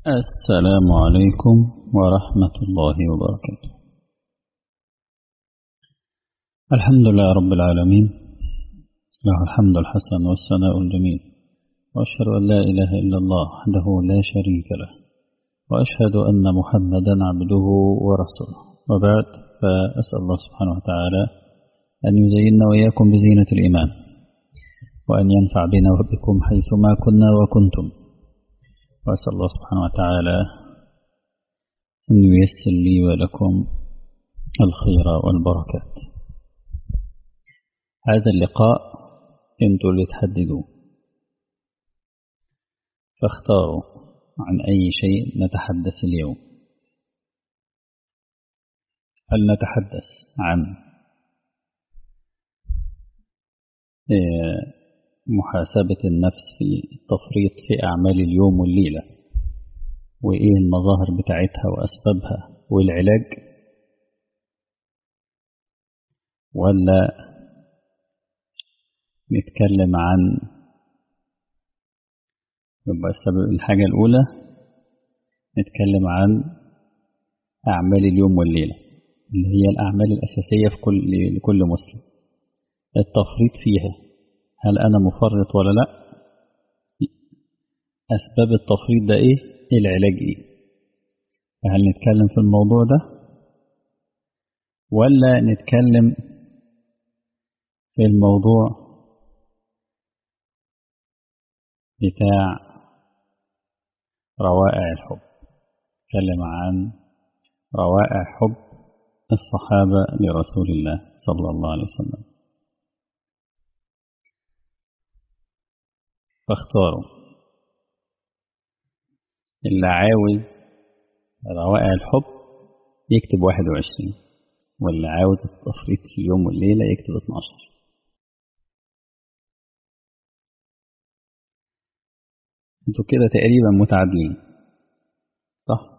السلام عليكم ورحمة الله وبركاته الحمد لله رب العالمين له الحمد الحسن والثناء الجميل وأشهد أن لا إله إلا الله وحده لا شريك له وأشهد أن محمدا عبده ورسوله وبعد فأسأل الله سبحانه وتعالى أن يزيننا وإياكم بزينة الإيمان وأن ينفع بنا وبكم حيثما كنا وكنتم وأسأل الله سبحانه وتعالى أن ييسر لي ولكم الخير والبركات هذا اللقاء انتوا اللي تحددوا فاختاروا عن أي شيء نتحدث اليوم هل نتحدث عن محاسبة النفس في التفريط في أعمال اليوم والليلة وإيه المظاهر بتاعتها وأسبابها والعلاج ولا نتكلم عن يبقى السبب الحاجة الأولى نتكلم عن أعمال اليوم والليلة اللي هي الأعمال الأساسية في كل لكل مسلم التفريط فيها هل أنا مفرط ولا لا أسباب التفريط ده إيه العلاج إيه هل نتكلم في الموضوع ده ولا نتكلم في الموضوع بتاع روائع الحب نتكلم عن روائع حب الصحابة لرسول الله صلى الله عليه وسلم فاختاروا اللي عاوز روائع الحب يكتب 21 واللي عاوز التفريط في اليوم والليلة يكتب 12 انتوا كده تقريبا متعادلين صح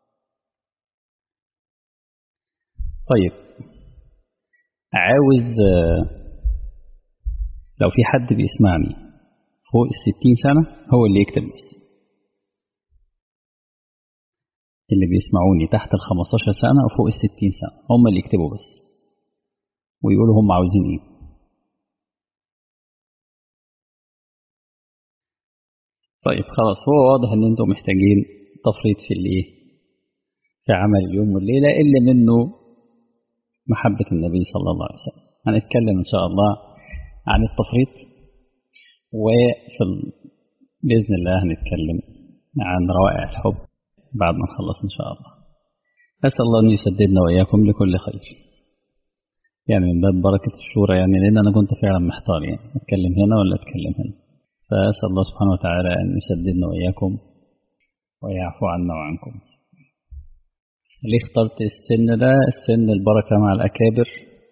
طيب عاوز لو في حد بيسمعني فوق الستين سنة هو اللي يكتب بس اللي بيسمعوني تحت الخمستاشر سنة وفوق الستين سنة هم اللي يكتبوا بس ويقولوا هم عاوزين ايه طيب خلاص هو واضح ان انتم محتاجين تفريط في الايه في عمل اليوم والليلة اللي منه محبة النبي صلى الله عليه وسلم هنتكلم ان شاء الله عن التفريط وفي ال... بإذن الله هنتكلم عن روائع الحب بعد ما نخلص إن شاء الله أسأل الله أن يسددنا وإياكم لكل خير يعني من باب بركة الشورى يعني لأن أنا كنت فعلا محتار يعني أتكلم هنا ولا أتكلم هنا فأسأل الله سبحانه وتعالى أن يسددنا وإياكم ويعفو عنا وعنكم ليه اخترت السن ده السن البركة مع الأكابر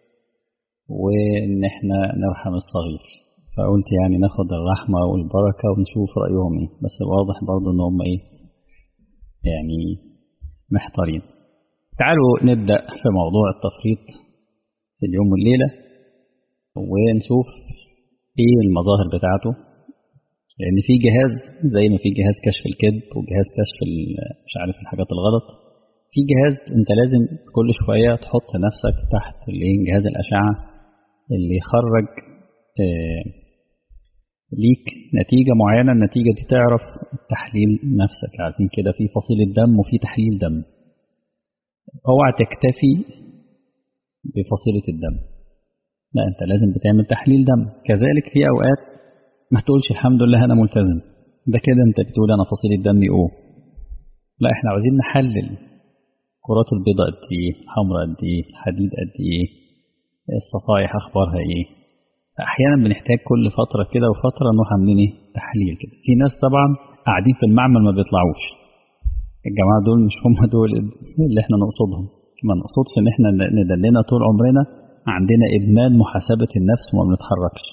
وإن إحنا نرحم الصغير فقلت يعني ناخد الرحمة والبركة ونشوف رأيهم ايه بس الواضح برضو ان هم ايه يعني محتارين تعالوا نبدأ في موضوع التفريط في اليوم والليلة ونشوف ايه المظاهر بتاعته لان في جهاز زي ما في جهاز كشف الكذب وجهاز كشف مش عارف الحاجات الغلط في جهاز انت لازم كل شوية تحط نفسك تحت جهاز الأشعة اللي يخرج اه ليك نتيجة معينة النتيجة دي تعرف تحليل نفسك عارفين كده في فصيلة دم وفي تحليل دم اوعى تكتفي بفصيلة الدم لا انت لازم بتعمل تحليل دم كذلك في اوقات ما تقولش الحمد لله انا ملتزم ده كده انت بتقول انا فصيلة دمي او لا احنا عاوزين نحلل كرات البيضاء قد ايه الحمراء قد ايه الحديد قد ايه الصفائح اخبارها ايه احيانا بنحتاج كل فتره كده وفتره نروح عاملين ايه تحليل كده في ناس طبعا قاعدين في المعمل ما بيطلعوش الجماعه دول مش هم دول اللي احنا نقصدهم ما نقصدش ان احنا ندلنا طول عمرنا عندنا ادمان محاسبه النفس وما بنتحركش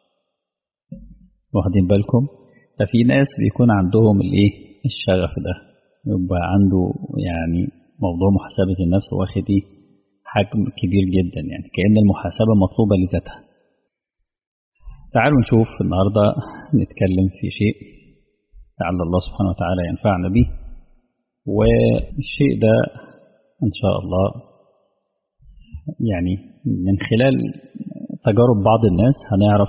واخدين بالكم ففي ناس بيكون عندهم الايه الشغف ده يبقى عنده يعني موضوع محاسبه النفس واخد ايه حجم كبير جدا يعني كأن المحاسبة مطلوبة لذاتها تعالوا نشوف النهاردة نتكلم في شيء لعل الله سبحانه وتعالى ينفعنا به والشيء ده إن شاء الله يعني من خلال تجارب بعض الناس هنعرف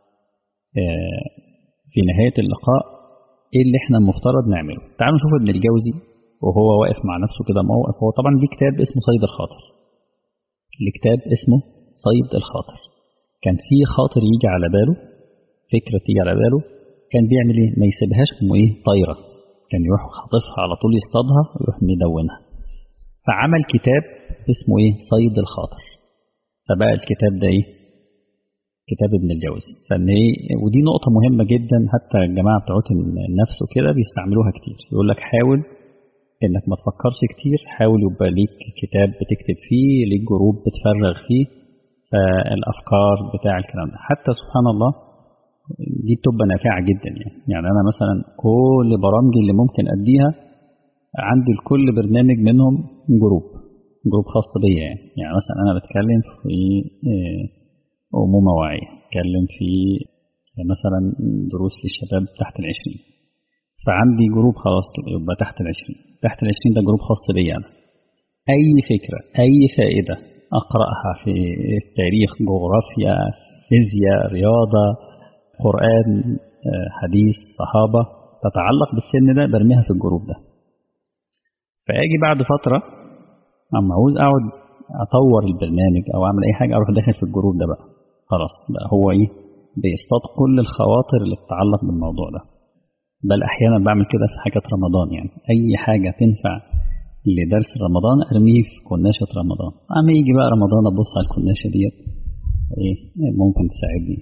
في نهاية اللقاء إيه اللي إحنا المفترض نعمله تعالوا نشوف ابن الجوزي وهو واقف مع نفسه كده موقف هو طبعا ليه كتاب اسمه صيد الخاطر الكتاب اسمه صيد الخاطر كان في خاطر يجي على باله فكرة تيجي على باله كان بيعمل ايه ما يسيبهاش como ايه طايرة كان يروح خاطفها على طول يصطادها ويروح مدونها فعمل كتاب اسمه ايه صيد الخاطر فبقى الكتاب ده ايه كتاب ابن الجوزي فان ايه ودي نقطة مهمة جدا حتى الجماعة بتوع النفس وكده بيستعملوها كتير يقول لك حاول انك ما تفكرش كتير حاول يبقى ليك كتاب بتكتب فيه ليك جروب بتفرغ فيه الافكار بتاع الكلام ده حتى سبحان الله دي بتبقى نافعة جدا يعني يعني انا مثلا كل برامجي اللي ممكن اديها عندي لكل برنامج منهم جروب جروب خاص بيا يعني يعني مثلا انا بتكلم في امومه واعيه بتكلم في مثلا دروس للشباب تحت العشرين فعندي جروب خلاص كده يبقى تحت العشرين تحت العشرين ده جروب خاص بيا أنا أي فكرة أي فائدة أقرأها في التاريخ جغرافيا فيزياء رياضة قرآن حديث صحابة تتعلق بالسن ده برميها في الجروب ده فأجي بعد فترة أما عاوز أقعد أطور البرنامج أو أعمل أي حاجة أروح داخل في الجروب ده بقى خلاص بقى هو إيه بيصطاد كل الخواطر اللي بتتعلق بالموضوع ده بل أحيانا بعمل كده في حاجات رمضان يعني أي حاجة تنفع لدرس رمضان أرميه في كناشة رمضان أما يجي بقى رمضان أبص على الكناشة ديت إيه ممكن تساعدني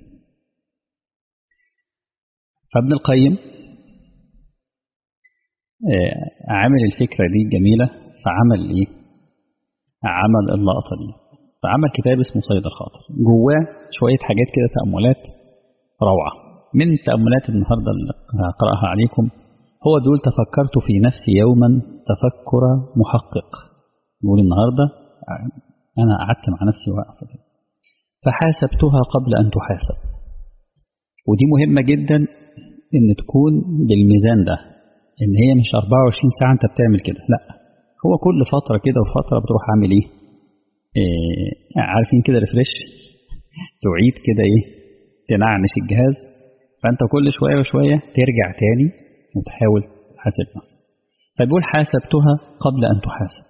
فابن القيم عامل الفكرة دي جميلة فعمل إيه عمل اللقطة دي فعمل كتاب اسمه صيد الخاطر جواه شوية حاجات كده تأملات روعة من تأملات النهاردة اللي هقرأها عليكم هو دول تفكرت في نفسي يوما تفكر محقق نقول النهاردة أنا قعدت مع نفسي وقفة فحاسبتها قبل أن تحاسب ودي مهمة جدا إن تكون بالميزان ده إن هي مش 24 ساعة أنت بتعمل كده لا هو كل فترة كده وفترة بتروح عامل إيه, إيه عارفين كده ريفرش تعيد كده إيه تنعنش الجهاز فأنت كل شوية وشوية ترجع تاني وتحاول تحاسب نفسك فبيقول حاسبتها قبل أن تحاسب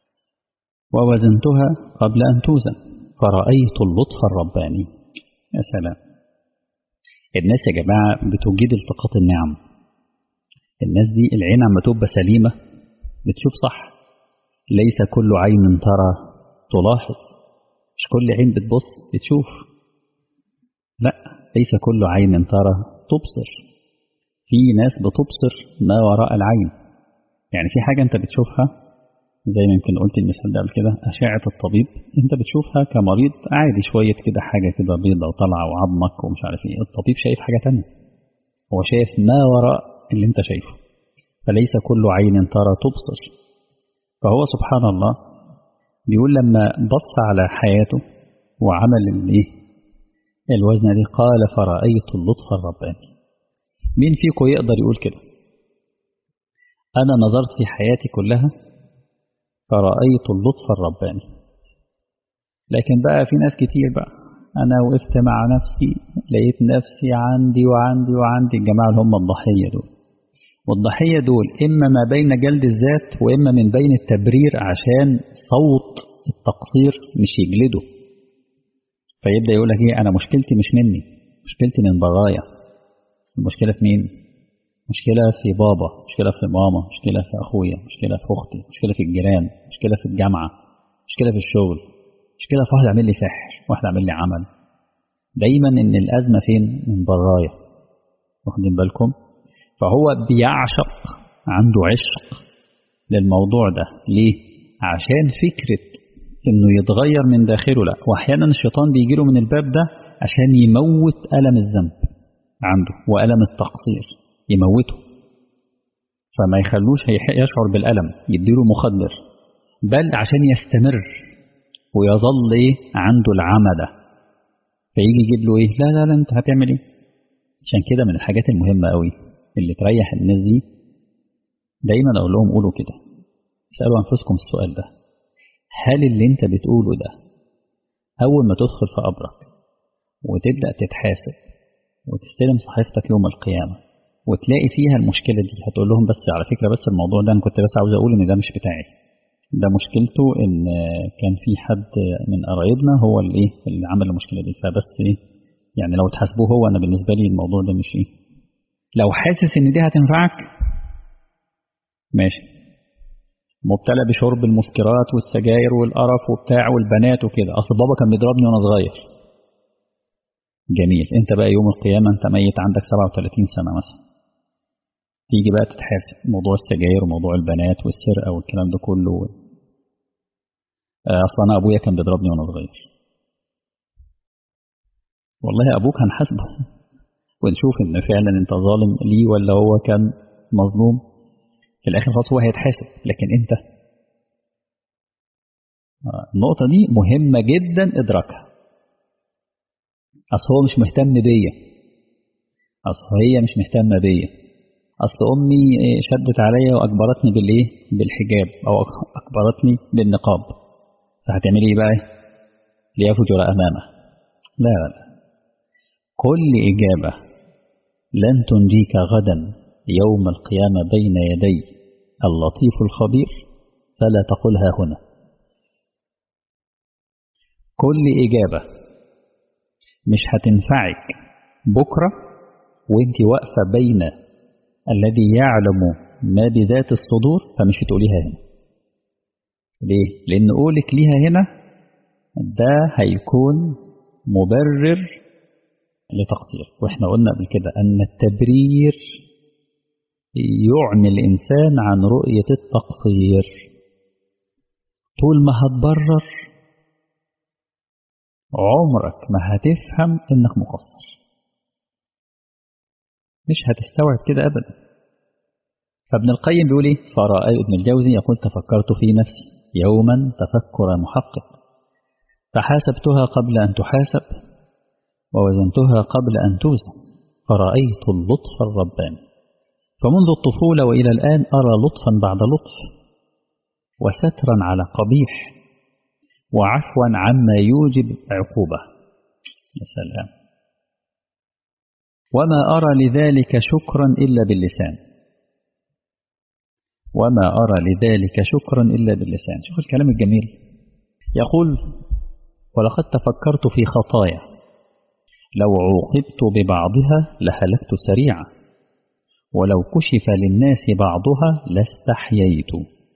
ووزنتها قبل أن توزن فرأيت اللطف الرباني يا سلام الناس يا جماعة بتوجد التقاط النعم الناس دي العين عم تبقى سليمة بتشوف صح ليس كل عين ترى تلاحظ مش كل عين بتبص بتشوف لا ليس كل عين ترى تبصر في ناس بتبصر ما وراء العين يعني في حاجة انت بتشوفها زي ما يمكن قلت المثال ده قبل كده أشعة الطبيب انت بتشوفها كمريض عادي شوية كده حاجة كده بيضة وطالعة وعظمك ومش عارف ايه الطبيب شايف حاجة تانية هو شايف ما وراء اللي انت شايفه فليس كل عين ترى تبصر فهو سبحان الله بيقول لما بص على حياته وعمل الايه الوزن دي قال فرأيت اللطف الرباني مين فيكم يقدر يقول كده أنا نظرت في حياتي كلها فرأيت اللطف الرباني لكن بقى في ناس كتير بقى أنا وقفت مع نفسي لقيت نفسي عندي وعندي وعندي الجماعة اللي هم الضحية دول والضحية دول إما ما بين جلد الذات وإما من بين التبرير عشان صوت التقصير مش يجلده فيبدأ يقول لك إيه أنا مشكلتي مش مني مشكلتي من برايا المشكلة في مين؟ مشكلة في بابا مشكلة في ماما مشكلة في أخويا مشكلة في أختي مشكلة في الجيران مشكلة في الجامعة مشكلة في الشغل مشكلة في واحد عامل لي سحر واحد عامل لي عمل دايما إن الأزمة فين؟ من برايا واخدين بالكم؟ فهو بيعشق عنده عشق للموضوع ده ليه؟ عشان فكرة إنه يتغير من داخله لا وأحيانا الشيطان بيجيله من الباب ده عشان يموت ألم الذنب عنده وألم التقصير يموته فما يخلوش يشعر بالألم يديله مخدر بل عشان يستمر ويظل إيه عنده العمى ده فيجي يجيب له إيه لا لا لا أنت هتعمل إيه عشان كده من الحاجات المهمة قوي اللي تريح الناس دي دايما أقول لهم قولوا كده اسألوا أنفسكم السؤال ده هل اللي انت بتقوله ده أول ما تدخل في قبرك وتبدأ تتحاسب وتستلم صحيفتك يوم القيامة وتلاقي فيها المشكلة دي هتقول لهم بس على فكرة بس الموضوع ده أنا كنت بس عاوز أقول إن ده مش بتاعي ده مشكلته إن كان في حد من قرايبنا هو اللي إيه اللي عمل المشكلة دي فبس إيه يعني لو تحاسبوه هو أنا بالنسبة لي الموضوع ده مش إيه لو حاسس إن دي هتنفعك ماشي مبتلى بشرب المسكرات والسجاير والقرف وبتاع والبنات وكده أصل بابا كان بيضربني وأنا صغير جميل انت بقى يوم القيامة انت ميت عندك 37 سنة مثلا تيجي بقى تتحاسب موضوع السجاير وموضوع البنات والسرقة والكلام ده كله اصلا انا ابويا كان بيضربني وانا صغير والله ابوك هنحاسبه ونشوف ان فعلا انت ظالم ليه ولا هو كان مظلوم في الاخر خلاص هو هيتحاسب لكن انت النقطة دي مهمة جدا ادراكها أصل هو مش مهتم بيا أصل هي مش مهتمة بيا أصل أمي شدت عليا وأجبرتني بالإيه بالحجاب أو أجبرتني بالنقاب فهتعملي إيه بقى ليفجر أمامه لا لا لا كل إجابة لن تنجيك غدا يوم القيامة بين يدي اللطيف الخبير فلا تقلها هنا كل إجابة مش هتنفعك بكرة وانت واقفة بين الذي يعلم ما بذات الصدور فمش هتقوليها هنا ليه؟ لأن قولك ليها هنا ده هيكون مبرر لتقصير واحنا قلنا قبل كده أن التبرير يعمي الإنسان عن رؤية التقصير طول ما هتبرر عمرك ما هتفهم انك مقصر مش هتستوعب كده ابدا فابن القيم بيقول ايه فرأى ابن الجوزي يقول تفكرت في نفسي يوما تفكر محقق فحاسبتها قبل ان تحاسب ووزنتها قبل ان توزن فرأيت اللطف الرباني فمنذ الطفولة وإلى الآن أرى لطفا بعد لطف وسترا على قبيح وعفوا عما يوجب عقوبة يا سلام وما أرى لذلك شكرا إلا باللسان وما أرى لذلك شكرا إلا باللسان شوف الكلام الجميل يقول ولقد تفكرت في خطايا لو عوقبت ببعضها لهلكت سريعا ولو كشف للناس بعضها لاستحييت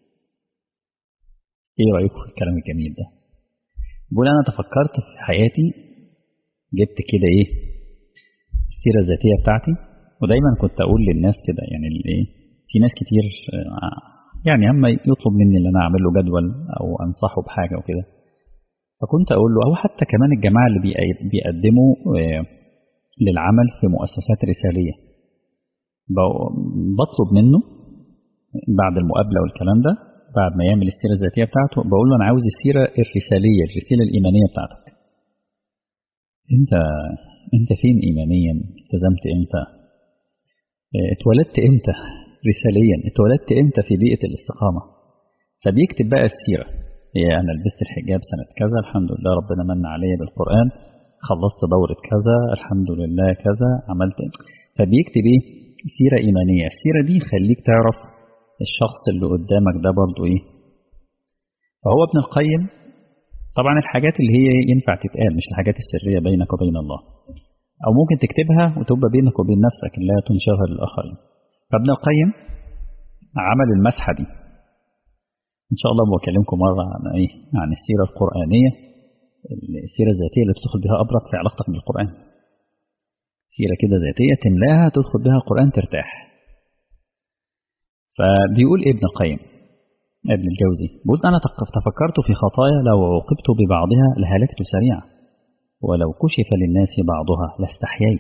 ايه رأيكم في الكلام الجميل ده بقول أنا تفكرت في حياتي جبت كده إيه السيرة الذاتية بتاعتي ودايما كنت أقول للناس كده يعني إيه في ناس كتير يعني أما يطلب مني إن أنا أعمل له جدول أو أنصحه بحاجة وكده فكنت أقول له أو حتى كمان الجماعة اللي بيقدموا للعمل في مؤسسات رسالية بطلب منه بعد المقابلة والكلام ده بعد ما يعمل السيرة الذاتية بتاعته بقول له أنا عاوز السيرة الرسالية الرسالة الإيمانية بتاعتك أنت أنت فين إيمانيا التزمت إمتى اتولدت إمتى رساليا اتولدت إمتى في بيئة الاستقامة فبيكتب بقى السيرة هي أنا لبست الحجاب سنة كذا الحمد لله ربنا من عليا بالقرآن خلصت دورة كذا الحمد لله كذا عملت فبيكتب إيه سيرة إيمانية السيرة دي خليك تعرف الشخص اللي قدامك ده برضو ايه فهو ابن القيم طبعا الحاجات اللي هي ينفع تتقال مش الحاجات السرية بينك وبين الله او ممكن تكتبها وتبقى بينك وبين نفسك لا تنشرها للآخرين فابن القيم عمل المسحة دي ان شاء الله بكلمكم مرة عن ايه عن السيرة القرآنية السيرة الذاتية اللي تدخل بها أبرك في علاقتك بالقرآن سيرة كده ذاتية تملاها تدخل بها القرآن ترتاح فبيقول ابن القيم ابن الجوزي بيقول أنا تفكرت في خطايا لو عوقبت ببعضها لهلكت سريعا ولو كشف للناس بعضها لاستحييت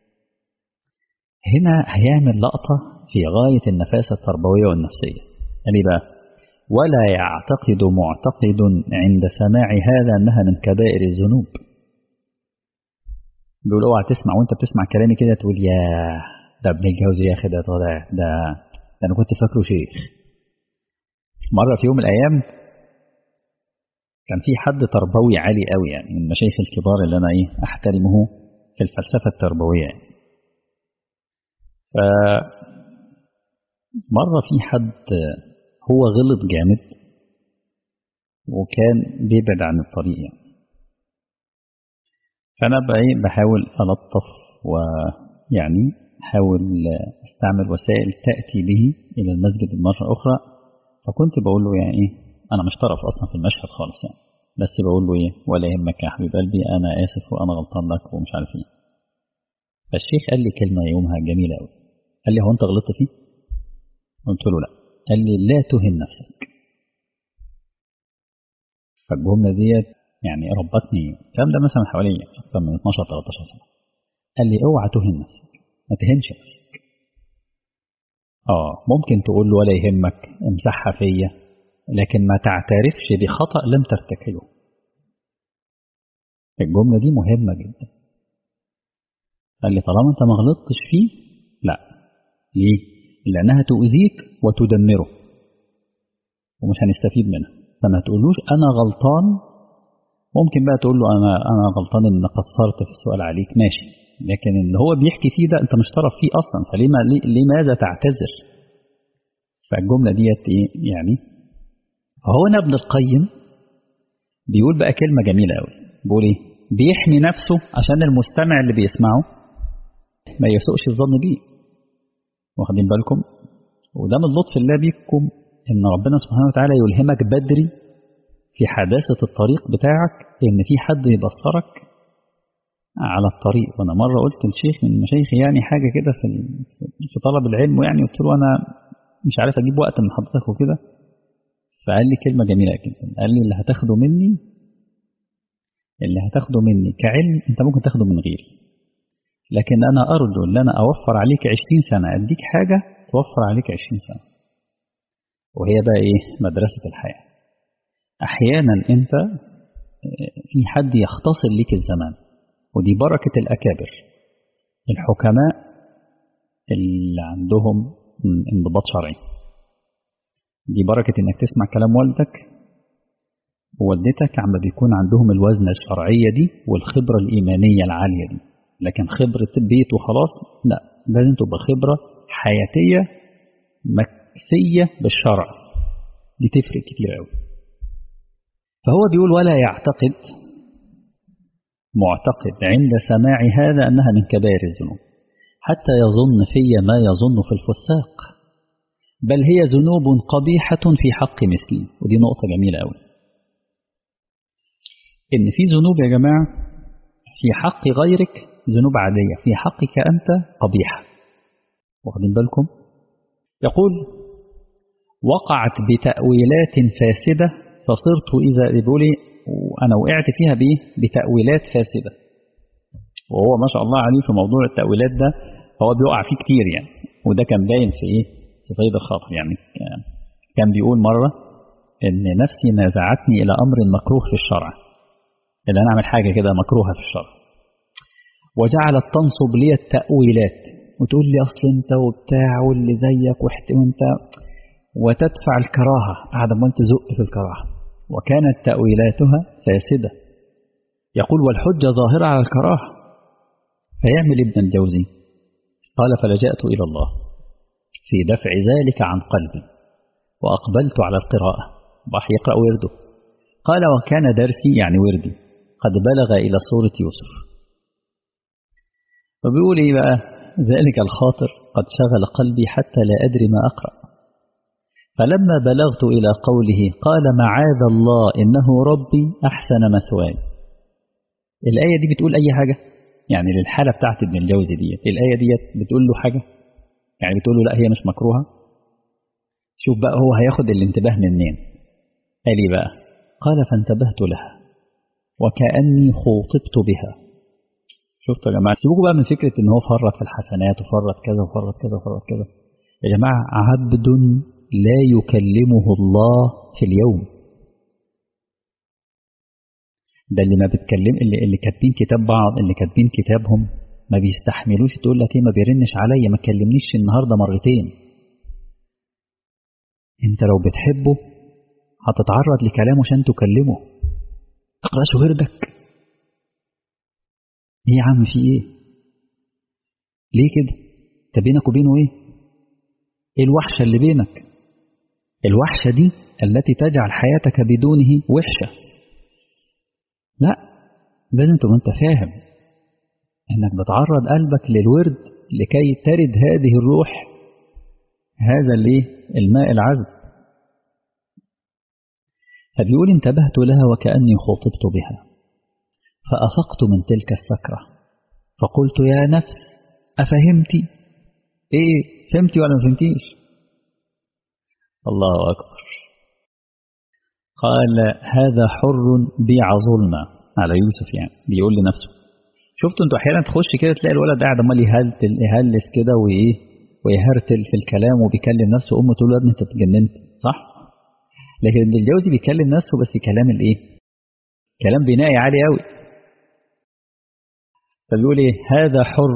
هنا هيعمل لقطة في غاية النفاسة التربوية والنفسية قال لي بقى ولا يعتقد معتقد عند سماع هذا أنها من كبائر الذنوب بيقول اوعى تسمع وانت بتسمع كلامي كده تقول يا ده ابن الجوزي يا اخي ده طالع ده ده انا كنت فاكره شيخ مرة في يوم من الأيام كان في حد تربوي عالي قوي يعني من المشايخ الكبار اللي أنا إيه أحترمه في الفلسفة التربوية يعني. ف مرة في حد هو غلط جامد وكان بيبعد عن الطريق يعني. فأنا بقى إيه بحاول ألطف ويعني أحاول أستعمل وسائل تأتي به إلى المسجد مرة أخرى فكنت بقول له يعني إيه أنا مش طرف أصلا في المشهد خالص يعني بس بقول له إيه ولا يهمك يا حبيب قلبي أنا آسف وأنا غلطان لك ومش عارف إيه فالشيخ قال لي كلمة يومها جميلة أوي قال لي هو أنت غلطت فيه؟ قلت له لا قال لي لا تهن نفسك فالجملة ديت يعني ربتني الكلام ده مثلا حوالي أكثر من 12 13 سنة قال لي اوعى تهن نفسك ما تهنش نفسك اه ممكن تقول له ولا يهمك امسحها فيا لكن ما تعترفش بخطأ لم ترتكبه الجملة دي مهمة جدا قال لي طالما انت ما غلطتش فيه لا ليه لانها تؤذيك وتدمره ومش هنستفيد منها فما تقولوش انا غلطان ممكن بقى تقول له انا انا غلطان ان قصرت في السؤال عليك ماشي لكن اللي هو بيحكي فيه ده انت مش طرف فيه اصلا فلما لماذا تعتذر فالجمله ديت ايه يعني فهو هنا ابن القيم بيقول بقى كلمه جميله قوي بيقول ايه بيحمي نفسه عشان المستمع اللي بيسمعه ما يسوءش الظن بيه واخدين بالكم وده من لطف الله بيكم ان ربنا سبحانه وتعالى يلهمك بدري في حداثة الطريق بتاعك ان في حد يبصرك على الطريق وانا مرة قلت لشيخ من مشايخي يعني حاجة كده في في طلب العلم يعني قلت له انا مش عارف اجيب وقت من حضرتك وكده فقال لي كلمة جميلة جدا قال لي اللي هتاخده مني اللي هتاخده مني كعلم انت ممكن تاخده من غيري لكن انا ارجو ان انا اوفر عليك 20 سنة اديك حاجة توفر عليك 20 سنة وهي بقى ايه مدرسة الحياة احيانا انت في حد يختصر ليك الزمان ودي بركة الاكابر الحكماء اللي عندهم انضباط شرعي دي بركة انك تسمع كلام والدك ووالدتك عم بيكون عندهم الوزنة الشرعية دي والخبرة الإيمانية العالية دي لكن خبرة البيت وخلاص لا لازم تبقى خبرة حياتية مكسية بالشرع دي تفرق كتير قوي فهو بيقول ولا يعتقد معتقد عند سماع هذا أنها من كبائر الذنوب حتى يظن في ما يظن في الفساق بل هي ذنوب قبيحة في حق مثلي ودي نقطة جميلة قوي إن في ذنوب يا جماعة في حق غيرك ذنوب عادية في حقك أنت قبيحة واخدين بالكم يقول وقعت بتأويلات فاسدة فصرت إذا بيقول أنا وقعت فيها بإيه بتأويلات فاسدة وهو ما شاء الله عليه في موضوع التأويلات ده هو بيقع فيه كتير يعني وده كان باين في إيه في صيد الخاطر يعني كان بيقول مرة إن نفسي نازعتني إلى أمر مكروه في الشرع إن أنا أعمل حاجة كده مكروهة في الشرع وجعلت تنصب لي التأويلات وتقول لي أصل أنت وبتاع واللي زيك وأنت وتدفع الكراهة قاعدة ما تزق في الكراهة وكانت تأويلاتها فاسدة يقول والحجة ظاهرة على الكراهة فيعمل ابن الجوزي قال فلجأت إلى الله في دفع ذلك عن قلبي وأقبلت على القراءة راح يقرأ ورده قال وكان درسي يعني وردي قد بلغ إلى سورة يوسف وبيقول إيه بقى ذلك الخاطر قد شغل قلبي حتى لا أدري ما أقرأ فلما بلغت إلى قوله قال معاذ الله إنه ربي أحسن مثواي الآية دي بتقول أي حاجة يعني للحالة بتاعت ابن الجوزي دي الآية دي بتقول له حاجة يعني بتقول له لا هي مش مكروهة شوف بقى هو هياخد الانتباه منين قال لي بقى قال فانتبهت لها وكأني خوطبت بها شفتوا يا جماعة سيبوكوا بقى من فكرة ان هو فرط في الحسنات وفرط كذا وفرط كذا وفرط كذا يا جماعة عبد لا يكلمه الله في اليوم ده اللي ما بتكلم اللي, اللي كاتبين كتاب بعض اللي كاتبين كتابهم ما بيستحملوش تقول لك ايه ما بيرنش عليا ما تكلمنيش النهارده مرتين انت لو بتحبه هتتعرض لكلامه عشان تكلمه تقراش وردك ايه يا عم في ايه ليه كده انت بينك وبينه ايه ايه الوحشة اللي بينك الوحشة دي التي تجعل حياتك بدونه وحشة لا لازم تبقى انت فاهم انك بتعرض قلبك للورد لكي ترد هذه الروح هذا الايه الماء العذب فبيقول انتبهت لها وكأني خطبت بها فأفقت من تلك السكرة فقلت يا نفس أفهمتي ايه فهمتي ولا ما فهمتيش الله أكبر قال هذا حر بيع ظلمة على يوسف يعني بيقول لنفسه شفتوا انتوا احيانا تخش كده تلاقي الولد قاعد عمال يهلتل يهلس كده وايه ويهرتل في الكلام وبيكلم نفسه امه تقول له يا ابني انت اتجننت صح لكن ابن الجوزي بيكلم نفسه بس كلام الايه كلام بنائي عالي قوي فبيقول ايه هذا حر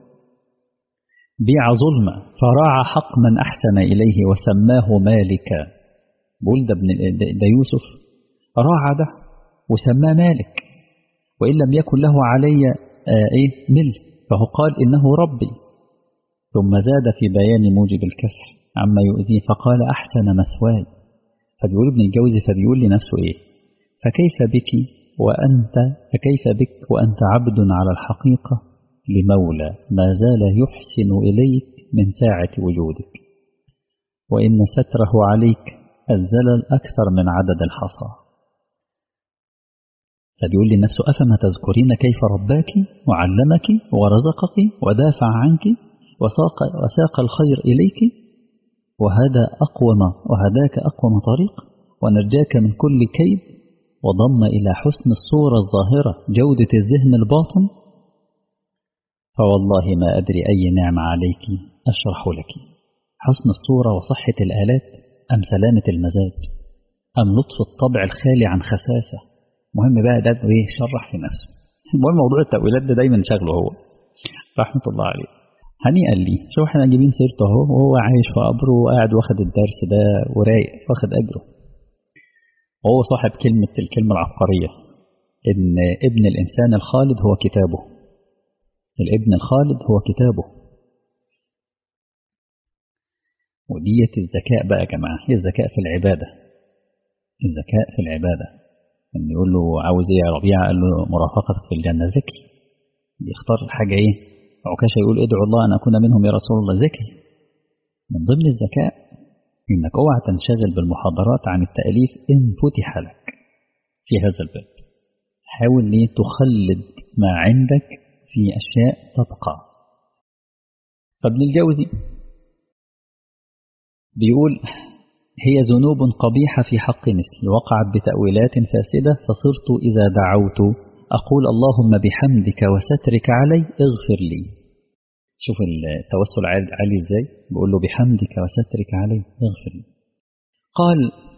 بيع ظلمة فراعى حق من أحسن إليه وسماه مالكا بقول ده, ابن ده يوسف راعى ده وسماه مالك وإن لم يكن له علي آه إيه مل فهو قال إنه ربي ثم زاد في بيان موجب الكسر عما يؤذيه فقال أحسن مثواي فبيقول ابن الجوزي فبيقول لنفسه إيه فكيف بك وأنت فكيف بك وأنت عبد على الحقيقة لمولى ما زال يحسن إليك من ساعة وجودك وإن ستره عليك الزلل أكثر من عدد الحصى فبيقول لنفسه أفما تذكرين كيف رباك وعلمك ورزقك ودافع عنك وساق, وساق الخير إليك وهذا أقوم وهداك أقوم طريق ونجاك من كل كيد وضم إلى حسن الصورة الظاهرة جودة الذهن الباطن فوالله ما أدري أي نعمة عليك أشرح لك حسن الصورة وصحة الآلات أم سلامة المزاج أم لطف الطبع الخالي عن خساسة مهم بقى ده إيه شرح في نفسه المهم موضوع التأويلات ده دايما شغله هو رحمة الله عليه هنيئا لي شوف احنا جايبين سيرته اهو وهو عايش في قبره وقاعد واخد الدرس ده ورايق واخد أجره وهو صاحب كلمة الكلمة العبقرية إن ابن الإنسان الخالد هو كتابه الابن الخالد هو كتابه ودية الذكاء بقى يا جماعة هي الذكاء في العبادة الذكاء في العبادة إن يقول له عاوز إيه يا ربيعة قال له مرافقتك في الجنة ذكي بيختار الحاجة إيه عكاشة يقول ادعو الله أن أكون منهم يا رسول الله ذكي من ضمن الذكاء إنك اوعى تنشغل بالمحاضرات عن التأليف إن فتح لك في هذا الباب حاول ليه تخلد ما عندك في أشياء تبقى فابن الجوزي بيقول هي ذنوب قبيحة في حق مثلي وقعت بتأويلات فاسدة فصرت إذا دعوت أقول اللهم بحمدك وسترك علي اغفر لي شوف التوسل عالي ازاي بيقول له بحمدك وسترك علي اغفر لي قال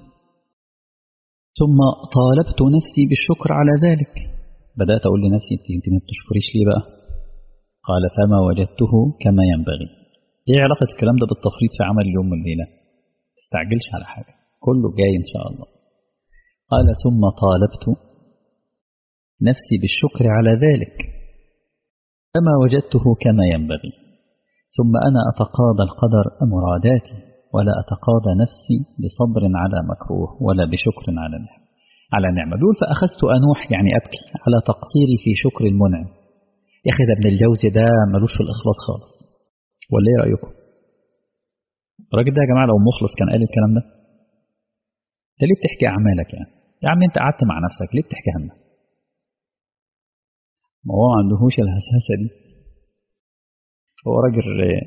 ثم طالبت نفسي بالشكر على ذلك بدأت أقول لنفسي انت, انت ما بتشكريش ليه بقى قال فما وجدته كما ينبغي ايه علاقة الكلام ده بالتفريط في عمل اليوم والليلة تستعجلش على حاجة كله جاي إن شاء الله قال ثم طالبت نفسي بالشكر على ذلك فما وجدته كما ينبغي ثم أنا أتقاضى القدر مراداتي ولا أتقاضى نفسي بصبر على مكروه ولا بشكر على نعمة على نعمة دول فأخذت أنوح يعني أبكي على تقصيري في شكر المنعم يا أخي ده ابن الجوزي ده ملوش في الإخلاص خالص ولا إيه رأيكم الراجل ده يا جماعة لو مخلص كان قال الكلام ده انت ليه بتحكي أعمالك يعني يا عم انت قعدت مع نفسك ليه بتحكي عنها ما هو ما عندهوش الهسهسة دي هو راجل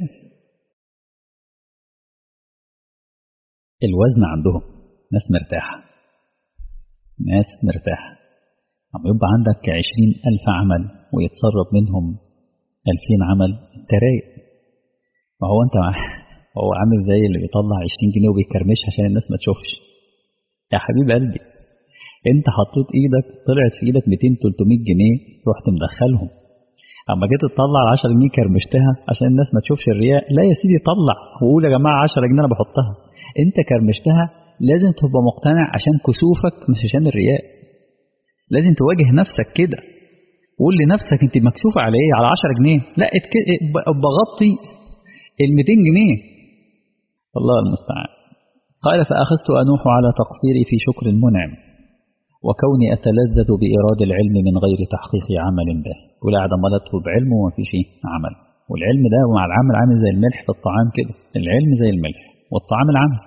الوزن عندهم ناس مرتاحة ناس مرتاحة أما يبقى عندك عشرين ألف عمل ويتصرف منهم ألفين عمل انت رايق ما هو انت هو عامل زي اللي بيطلع عشرين جنيه وبيكرمشها عشان الناس ما تشوفش يا حبيب قلبي انت حطيت ايدك طلعت في ايدك 200 300 جنيه رحت مدخلهم اما جيت تطلع ال 10 جنيه كرمشتها عشان الناس ما تشوفش الرياء لا يا سيدي طلع وقول يا جماعه 10 جنيه انا بحطها انت كرمشتها لازم تبقى مقتنع عشان كسوفك مش عشان الرياء لازم تواجه نفسك كده قول لنفسك انت مكسوفة على ايه على 10 جنيه لا بغطي ال 200 جنيه الله المستعان قال فأخذت أنوح على تقصيري في شكر المنعم وكوني أتلذذ بإيراد العلم من غير تحقيق عمل به ولا عدم ولا أطلب علم وما فيش عمل والعلم ده مع العمل عامل زي الملح في الطعام كده العلم زي الملح والطعام العمل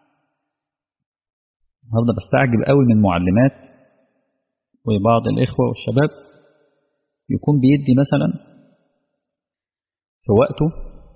النهارده بستعجب قوي من معلمات وبعض الإخوة والشباب يكون بيدي مثلا في وقته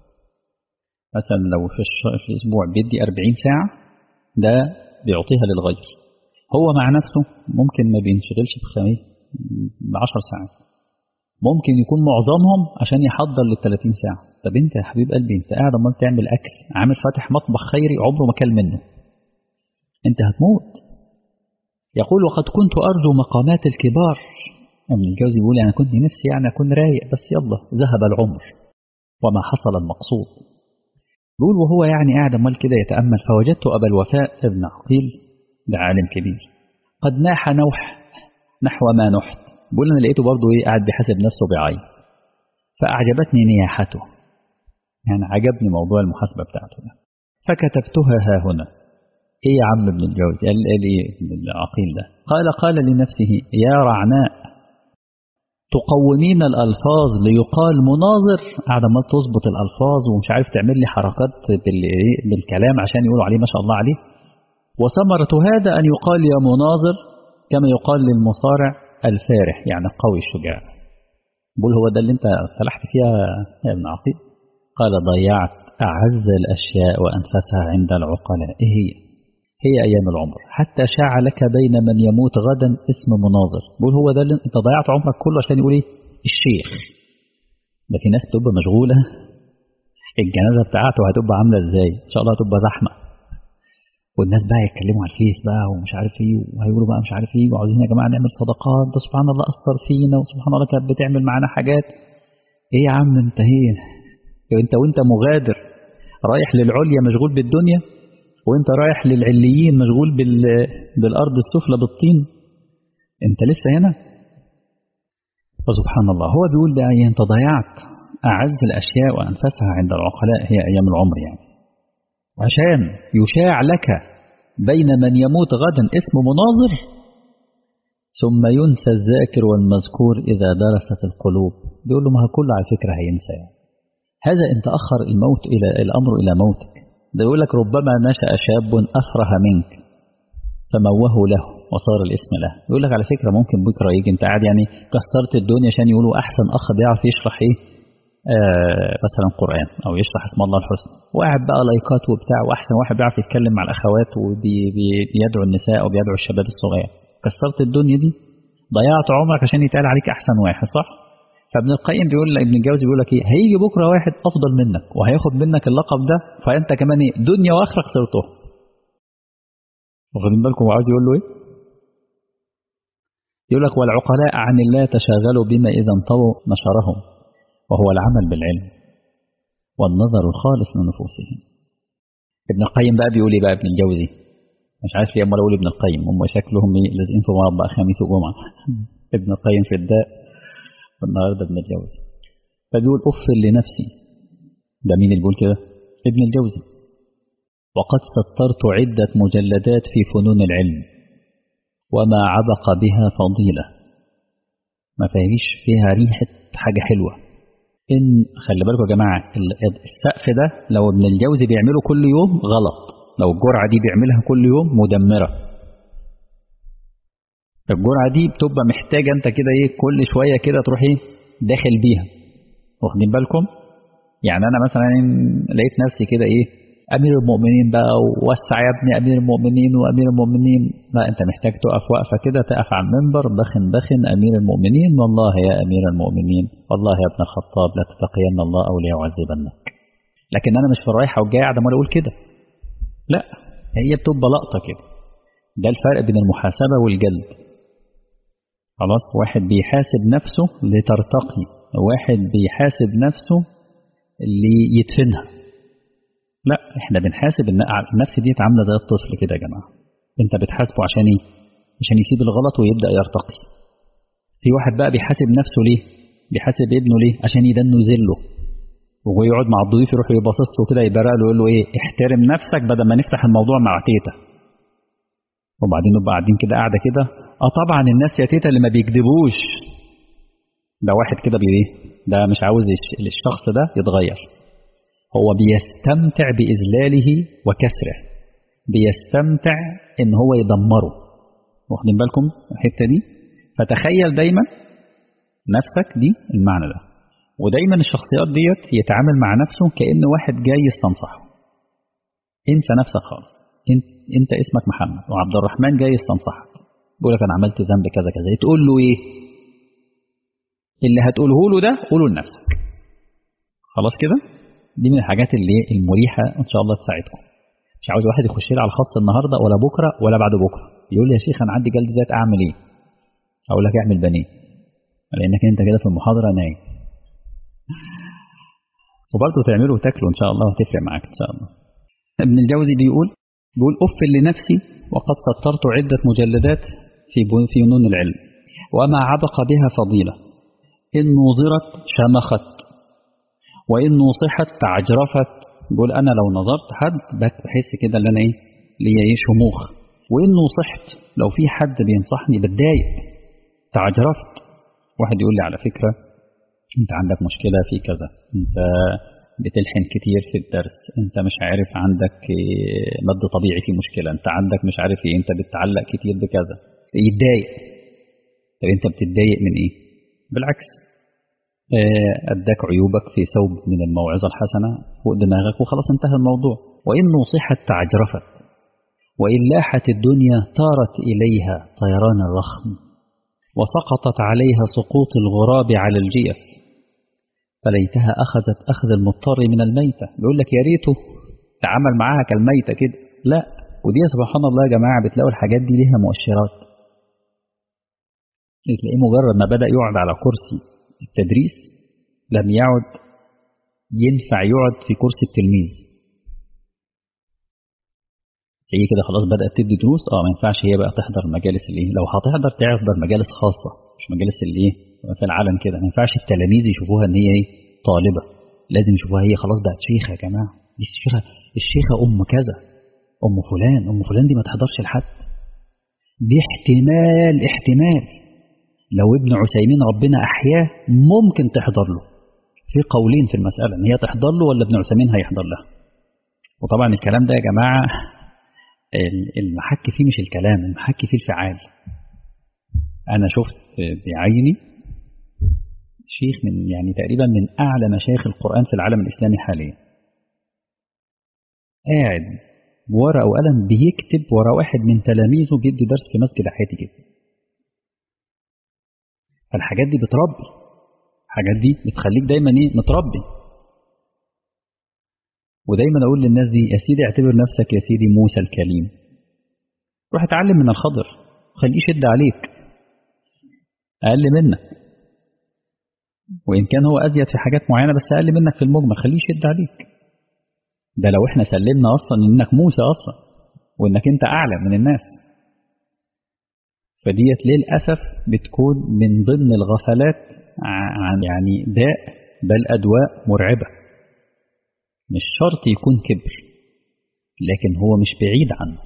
مثلا لو في, في الأسبوع بيدي 40 ساعة ده بيعطيها للغير هو مع نفسه ممكن ما بينشغلش بخميس ب 10 ساعات ممكن يكون معظمهم عشان يحضر لل 30 ساعة طب انت يا حبيب قلبي انت قاعد امال تعمل اكل عامل فاتح مطبخ خيري عمره ما كل منه انت هتموت يقول وقد كنت ارجو مقامات الكبار ابن الجوزي بيقول انا كنت نفسي يعني اكون رايق بس يلا ذهب العمر وما حصل المقصود بيقول وهو يعني قاعد امال كده يتامل فوجدت ابا الوفاء ابن عقيل ده عالم كبير قد ناح نوح نحو ما نحت بيقول انا لقيته برضه ايه قاعد بيحاسب نفسه بعين فاعجبتني نياحته يعني عجبني موضوع المحاسبه بتاعته ده فكتبتها ها هنا ايه يا عم ابن الجوزي قال لي ابن العقيل ده قال قال لنفسه يا رعناء تقومين الألفاظ ليقال مناظر قاعد ما تظبط الألفاظ ومش عارف تعمل لي حركات بالكلام عشان يقولوا عليه ما شاء الله عليه وثمرة هذا أن يقال يا مناظر كما يقال للمصارع الفارح يعني القوي الشجاع بقول هو ده اللي انت فلحت فيها يا ابن عقيل قال ضيعت أعز الأشياء وأنفسها عند العقلاء إيه هي هي أيام العمر حتى شاع لك بين من يموت غدا اسم مناظر بقول هو ده اللي انت ضيعت عمرك كله عشان يقول ايه الشيخ ده في ناس بتبقى مشغولة الجنازة بتاعته هتبقى عاملة ازاي ان شاء الله هتبقى زحمة والناس بقى يتكلموا على الفيس بقى ومش عارف ايه وهيقولوا بقى مش عارف ايه وعاوزين يا جماعة نعمل صدقات ده سبحان الله أثر فينا وسبحان الله كانت بتعمل معانا حاجات ايه يا عم انت هي انت وانت مغادر رايح للعليا مشغول بالدنيا وانت رايح للعليين مشغول بال... بالارض السفلى بالطين انت لسه هنا فسبحان الله هو بيقول ده انت ضيعت اعز الاشياء وانفسها عند العقلاء هي ايام العمر يعني عشان يشاع لك بين من يموت غدا اسم مناظر ثم ينسى الذاكر والمذكور اذا درست القلوب بيقول له ما كله على فكره هينسى يعني. هذا ان تاخر الموت الى الامر الى موتك ده يقول لك ربما نشأ شاب أفره منك فموه له وصار الاسم له يقول لك على فكرة ممكن بكرة يجي انت قاعد يعني كسرت الدنيا عشان يقولوا أحسن أخ بيعرف يشرح إيه آه مثلا قرآن أو يشرح اسم الله الحسنى وقاعد بقى لايكات وبتاع وأحسن واحد بيعرف يتكلم مع الأخوات وبيدعو النساء وبيدعو الشباب الصغير كسرت الدنيا دي ضيعت عمرك عشان يتقال عليك أحسن واحد صح؟ فابن القيم بيقول ابن الجوزي بيقول لك ايه هيجي بكره واحد افضل منك وهياخد منك اللقب ده فانت كمان ايه دنيا واخره خسرته واخدين بالكم هو عاوز يقول له ايه يقول لك والعقلاء عن الله تشاغلوا بما اذا انطووا نشرهم وهو العمل بالعلم والنظر الخالص لنفوسهم ابن القيم بقى بيقول ايه بقى ابن الجوزي مش عارف ليه امال اقول ابن القيم هم شكلهم ايه لازقين في بعض بقى خميس وجمعه ابن القيم في الداء والنهارده ابن الجوزي فبيقول أفر لنفسي ده مين اللي بيقول كده ابن الجوزي وقد سطرت عدة مجلدات في فنون العلم وما عبق بها فضيلة ما فيهاش فيها ريحة حاجة حلوة إن خلي بالكم يا جماعة السقف ده لو ابن الجوزي بيعمله كل يوم غلط لو الجرعة دي بيعملها كل يوم مدمرة الجرعة دي بتبقى محتاجة انت كده ايه كل شوية كده تروح ايه داخل بيها واخدين بالكم يعني انا مثلا لقيت نفسي كده ايه امير المؤمنين بقى ووسع يا ابني امير المؤمنين وامير المؤمنين لا انت محتاج تقف وقفة كده تقف على المنبر بخن بخن امير المؤمنين والله يا امير المؤمنين والله يا ابن الخطاب لا تتقين الله او ليعذبنك لكن انا مش في الرايحة والجاية قاعد امال اقول كده لا هي بتبقى لقطة كده ده الفرق بين المحاسبة والجلد خلاص واحد بيحاسب نفسه لترتقي واحد بيحاسب نفسه اللي يدفنها لا احنا بنحاسب ان النفس دي عامله زي الطفل كده يا جماعه انت بتحاسبه عشان ايه عشان يسيب الغلط ويبدا يرتقي في واحد بقى بيحاسب نفسه ليه بيحاسب ابنه ليه عشان يدنه ذله وهو يقعد مع الضيوف يروح يباصص له كده يبرق له يقول له ايه احترم نفسك بدل ما نفتح الموضوع مع تيتا وبعدين نبقى قاعدين كده قاعده كده اه طبعا الناس يا تيتا اللي ما بيكذبوش ده واحد كده بيه ده مش عاوز الشخص ده يتغير هو بيستمتع بإذلاله وكسره بيستمتع ان هو يدمره واخدين بالكم الحته دي فتخيل دايما نفسك دي المعنى ده ودايما الشخصيات ديت يتعامل مع نفسه كأن واحد جاي يستنصحه انسى نفسك خالص انت, انت اسمك محمد وعبد الرحمن جاي يستنصحك بيقول لك انا عملت ذنب كذا كذا تقول له ايه اللي هتقوله له ده قوله لنفسك خلاص كده دي من الحاجات اللي المريحه ان شاء الله تساعدكم مش عاوز واحد يخش لي على الخاص النهارده ولا بكره ولا بعد بكره يقول لي يا شيخ انا عندي جلد ذات اعمل ايه اقول لك اعمل بانيه لانك انت كده في المحاضره نايم وبرضه تعمله وتاكله ان شاء الله وتفرق معاك ان شاء الله ابن الجوزي بيقول بيقول أف لنفسي وقد سطرت عدة مجلدات في في فنون العلم وما عبق بها فضيلة إن نوظرت شمخت وإن نوصحت تعجرفت بيقول أنا لو نظرت حد بحس كده اللي أنا إيه ليا إيه شموخ وإن نصحت لو في حد بينصحني بتضايق تعجرفت واحد يقول لي على فكرة أنت عندك مشكلة في كذا أنت بتلحن كتير في الدرس انت مش عارف عندك مد طبيعي في مشكلة انت عندك مش عارف ايه انت بتعلق كتير بكذا يتضايق طب انت بتتضايق من ايه بالعكس اداك عيوبك في ثوب من الموعظة الحسنة فوق دماغك وخلاص انتهى الموضوع وإن نصحت تعجرفت وإن لاحت الدنيا طارت إليها طيران الرخم وسقطت عليها سقوط الغراب على الجيف فليتها أخذت أخذ المضطر من الميتة بيقول لك يا ريته تعامل معاها كالميتة كده لا ودي سبحان الله يا جماعة بتلاقوا الحاجات دي ليها مؤشرات تلاقيه مجرد ما بدأ يقعد على كرسي التدريس لم يعد ينفع يقعد في كرسي التلميذ تلاقيه كده خلاص بدأت تدي دروس اه ما ينفعش هي بقى تحضر مجالس الايه لو هتحضر تحضر مجالس خاصة مش مجالس الايه في العالم كده ما ينفعش التلاميذ يشوفوها ان هي ايه طالبة لازم يشوفوها هي خلاص بقت شيخة يا جماعة دي الشيخة الشيخة أم كذا أم فلان أم فلان دي ما تحضرش لحد دي احتمال احتمال لو ابن عثيمين ربنا أحياه ممكن تحضر له في قولين في المسألة ان هي تحضر له ولا ابن عثيمين هيحضر لها وطبعا الكلام ده يا جماعة المحك فيه مش الكلام المحك فيه الفعال أنا شفت بعيني شيخ من يعني تقريبا من أعلى مشايخ القرآن في العالم الإسلامي حاليا قاعد بورقة وقلم بيكتب ورا واحد من تلاميذه بيدي درس في مسجد حياتي كده فالحاجات دي بتربي الحاجات دي بتخليك دايما ايه متربي ودايما اقول للناس دي يا سيدي اعتبر نفسك يا سيدي موسى الكليم روح اتعلم من الخضر خليه يشد عليك اقل منك وان كان هو ازيد في حاجات معينه بس اقل منك في المجمل خليه يشد عليك ده لو احنا سلمنا اصلا انك موسى اصلا وانك انت اعلى من الناس فديت للاسف بتكون من ضمن الغفلات عن يعني داء بل ادواء مرعبه مش شرط يكون كبر لكن هو مش بعيد عنه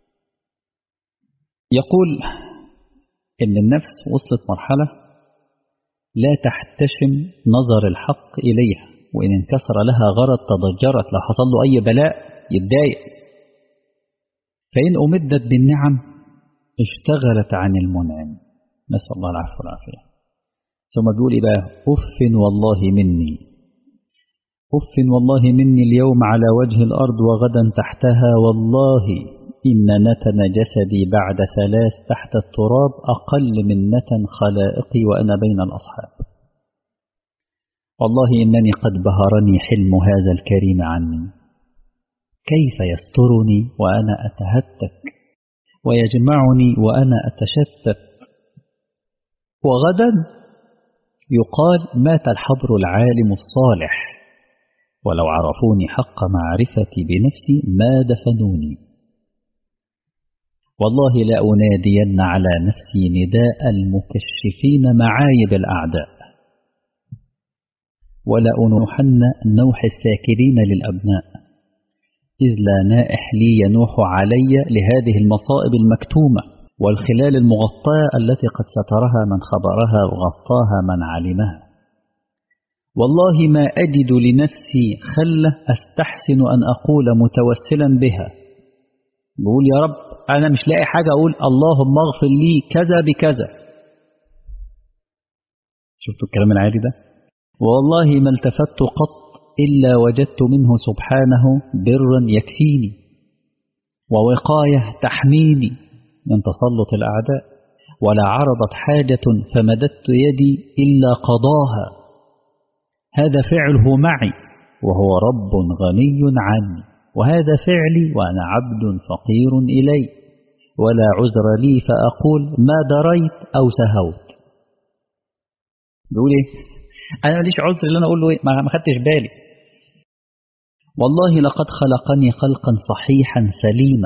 يقول ان النفس وصلت مرحله لا تحتشم نظر الحق اليها وان انكسر لها غرض تضجرت لو حصل له اي بلاء يتضايق فان امدت بالنعم اشتغلت عن المنعم نسال الله العفو والعافيه ثم بيقول ايه بقى اف والله مني اف والله مني اليوم على وجه الارض وغدا تحتها والله إن نتن جسدي بعد ثلاث تحت التراب أقل من نتن خلائقي وأنا بين الأصحاب والله إنني قد بهرني حلم هذا الكريم عني كيف يسترني وأنا أتهتك ويجمعني وأنا أتشتت وغدا يقال مات الحبر العالم الصالح ولو عرفوني حق معرفتي بنفسي ما دفنوني والله لأنادين على نفسي نداء المكشفين معايب الأعداء ولأنوحن نوح الساكرين للأبناء إذ لا نائح لي ينوح علي لهذه المصائب المكتومة والخلال المغطاة التي قد سترها من خبرها وغطاها من علمها والله ما أجد لنفسي خلة أستحسن أن أقول متوسلا بها بقول يا رب أنا مش لاقي حاجة أقول اللهم اغفر لي كذا بكذا شفتوا الكلام العادي ده والله ما التفت قط إلا وجدت منه سبحانه برا يكفيني ووقاية تحميني من تسلط الأعداء ولا عرضت حاجة فمددت يدي إلا قضاها هذا فعله معي وهو رب غني عني وهذا فعلي وأنا عبد فقير إلي ولا عذر لي فأقول ما دريت أو سهوت بيقول إيه أنا ماليش عذر اللي أنا أقول له إيه ما خدتش بالي والله لقد خلقني خلقا صحيحا سليما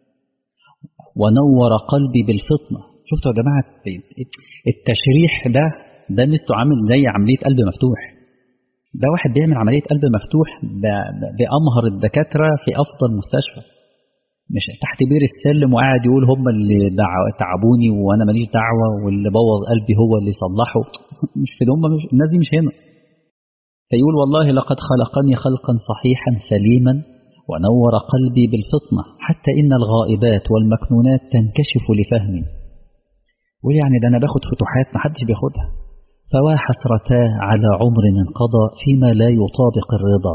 ونور قلبي بالفطنة شفتوا يا جماعة التشريح ده ده مثله عامل زي عملية قلب مفتوح ده واحد بيعمل عملية قلب مفتوح بأمهر الدكاترة في أفضل مستشفى مش تحت بير السلم وقاعد يقول هم اللي تعبوني وأنا ماليش دعوة واللي بوظ قلبي هو اللي صلحه مش في هم مش الناس دي مش هنا فيقول والله لقد خلقني خلقا صحيحا سليما ونور قلبي بالفطنة حتى إن الغائبات والمكنونات تنكشف لفهمي يقول يعني ده أنا باخد فتوحات ما حدش بياخدها فوا حسرتا على عمر انقضى فيما لا يطابق الرضا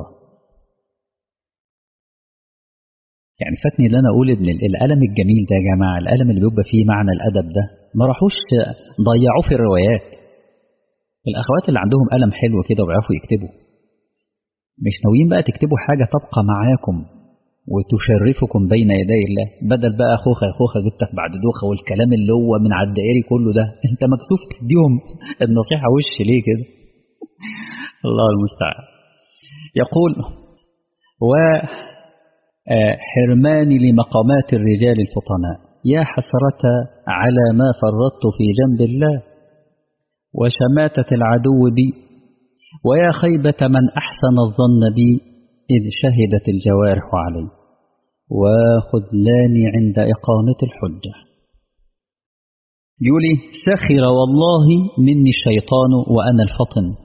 يعني فاتني اللي أنا أقول إن الألم الجميل ده يا جماعة الألم اللي بيبقى فيه معنى الأدب ده ما راحوش ضيعوه في الروايات الأخوات اللي عندهم ألم حلو كده وبيعرفوا يكتبوا مش ناويين بقى تكتبوا حاجة تبقى معاكم وتشرفكم بين يدي الله بدل بقى خوخة خوخة جبتك بعد دوخة والكلام اللي هو من على الدائري كله ده انت مكسوف تديهم النصيحة وش ليه كده الله المستعان يقول و حرماني لمقامات الرجال الفطناء يا حسرة على ما فرطت في جنب الله وشماتة العدو بي ويا خيبة من أحسن الظن بي إذ شهدت الجوارح علي وخذلاني عند إقامة الحجة يقولي سخر والله مني الشيطان وأنا الفطن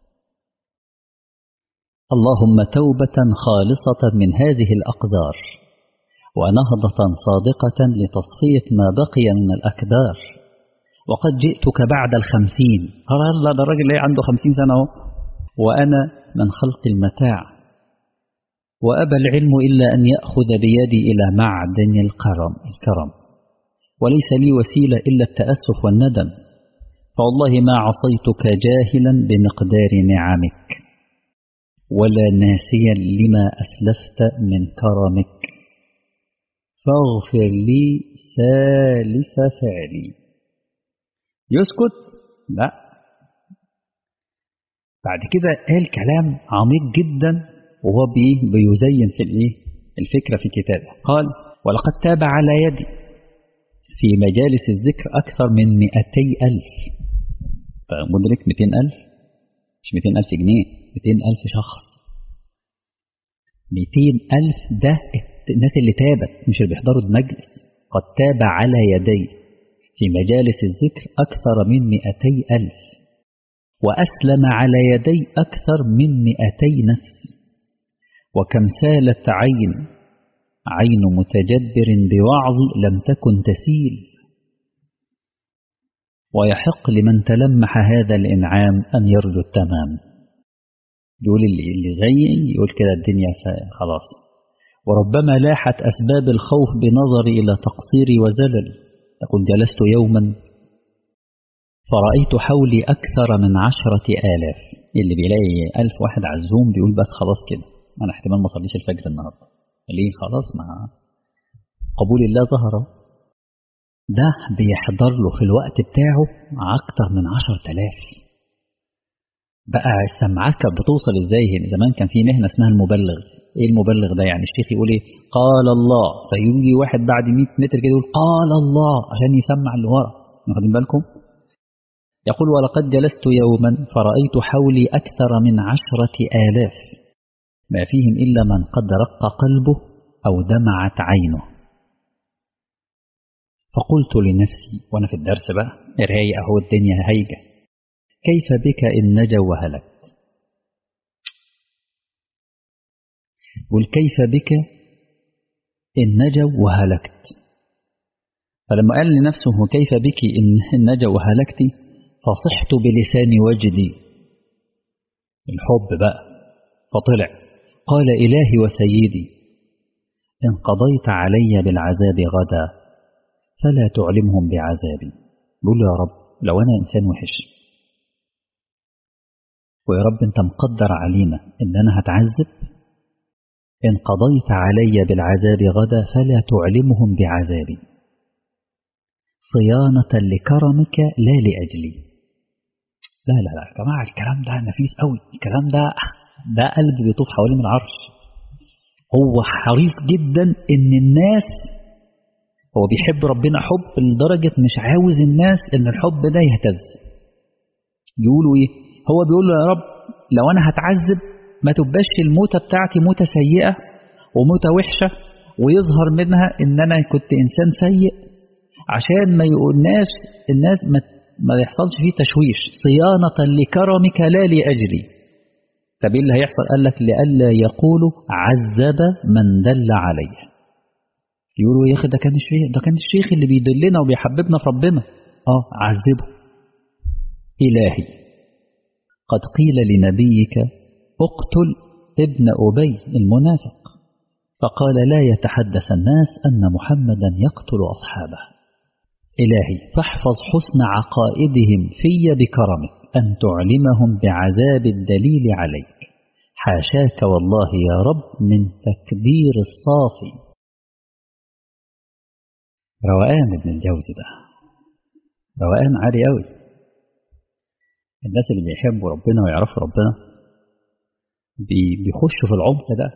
اللهم توبة خالصة من هذه الأقدار ونهضة صادقة لتصفية ما بقي من الأكدار وقد جئتك بعد الخمسين الله ده الراجل اللي عنده خمسين سنة اهو وأنا من خلق المتاع وأبى العلم إلا أن يأخذ بيدي إلى معدن الكرم الكرم وليس لي وسيلة إلا التأسف والندم فوالله ما عصيتك جاهلا بمقدار نعمك ولا ناسيا لما أسلفت من كرمك فاغفر لي سالف فعلي يسكت لا بعد كده قال كلام عميق جدا وهو بيه بيزين في الايه الفكرة في كتابه قال ولقد تاب على يدي في مجالس الذكر أكثر من مئتي ألف مدرك مئتين ألف مش مئتين ألف جنيه مئتين ألف شخص مئتين ألف ده الناس اللي تابت مش اللي بيحضروا المجلس قد تاب على يدي في مجالس الذكر أكثر من مئتي ألف وأسلم على يدي أكثر من مئتي نفس وكم سالت عين عين متجبر بوعظ لم تكن تسيل ويحق لمن تلمح هذا الإنعام أن يرجو التمام يقول اللي, اللي زيي يقول كده الدنيا خلاص وربما لاحت أسباب الخوف بنظري إلى تقصيري وزللي يقول جلست يوما فرأيت حولي أكثر من عشرة آلاف اللي بيلاقي ألف واحد على الزوم بيقول بس خلاص كده أنا احتمال ما صليش الفجر النهاردة ليه خلاص ما قبول الله ظهر ده بيحضر له في الوقت بتاعه أكثر من عشرة آلاف بقى السماعات كانت بتوصل ازاي هنا زمان كان في مهنه اسمها المبلغ ايه المبلغ ده يعني الشيخ يقول ايه قال الله فيجي واحد بعد 100 متر كده يقول قال الله عشان يسمع اللي ورا واخدين بالكم يقول ولقد جلست يوما فرأيت حولي أكثر من عشرة آلاف ما فيهم إلا من قد رق قلبه أو دمعت عينه فقلت لنفسي وأنا في الدرس بقى رايق أهو الدنيا هايجة كيف بك إن نجا وهلكت قل كيف بك إن نجوا وهلكت فلما قال لنفسه كيف بك إن نجا وهلكت فصحت بلسان وجدي الحب بقى فطلع قال إلهي وسيدي إن قضيت علي بالعذاب غدا فلا تعلمهم بعذابي بقول له يا رب لو أنا إنسان وحش ويا رب أنت مقدر علينا إن أنا هتعذب إن قضيت علي بالعذاب غدا فلا تعلمهم بعذابي صيانة لكرمك لا لأجلي لا لا لا يا جماعة الكلام ده نفيس قوي الكلام ده ده قلب بيطوف حوالين العرش هو حريص جدا ان الناس هو بيحب ربنا حب لدرجة مش عاوز الناس ان الحب ده يهتز يقولوا ايه هو بيقول له يا رب لو انا هتعذب ما تبقاش الموتة بتاعتي موتة سيئة وموتة وحشة ويظهر منها ان انا كنت انسان سيء عشان ما يقولناش الناس ما, ما يحصلش فيه تشويش صيانة لكرمك لا لأجلي طب ايه اللي هيحصل قال لك لئلا يقولوا عذب من دل عليه يقولوا يا اخي ده كان الشيخ ده كان الشيخ اللي بيدلنا وبيحببنا في ربنا اه عذبه إلهي قد قيل لنبيك اقتل ابن أبي المنافق فقال لا يتحدث الناس أن محمدا يقتل أصحابه إلهي فاحفظ حسن عقائدهم في بكرمك أن تعلمهم بعذاب الدليل عليك حاشاك والله يا رب من تكبير الصافي روقان ابن الجوزي ده روقان عالي قوي الناس اللي بيحبوا ربنا ويعرفوا ربنا بيخشوا في العمق ده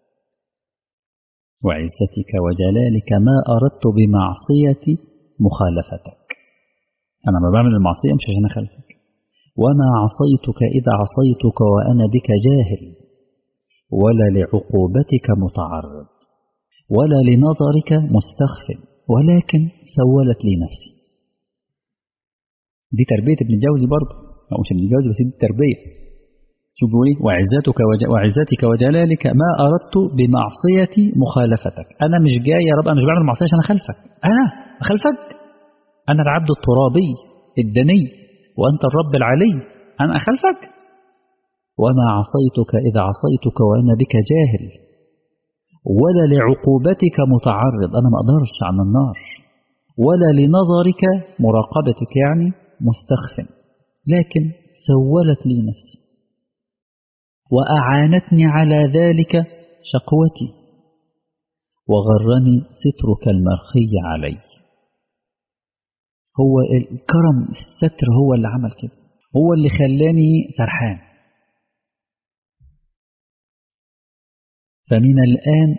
وعزتك وجلالك ما أردت بمعصيتي مخالفتك أنا ما بعمل المعصية مش عشان أخالفك وما عصيتك إذا عصيتك وأنا بك جاهل ولا لعقوبتك متعرض ولا لنظرك مستخف ولكن سولت لي نفسي دي تربية ابن الجوزي برضه أو مش ابن الجوزي بس دي التربية شوف بيقول وعزتك وج... وعزتك وجلالك ما أردت بمعصيتي مخالفتك أنا مش جاي يا رب أنا مش بعمل معصية عشان أخالفك أنا أخالفك أنا العبد الترابي الدني وأنت الرب العلي أنا أخالفك وما عصيتك إذا عصيتك وأنا بك جاهل ولا لعقوبتك متعرض أنا ما أقدرش عن النار ولا لنظرك مراقبتك يعني مستخف لكن سولت لي نفسي وأعانتني على ذلك شقوتي وغرني سترك المرخي علي هو الكرم الستر هو اللي عمل كده هو اللي خلاني سرحان فمن الآن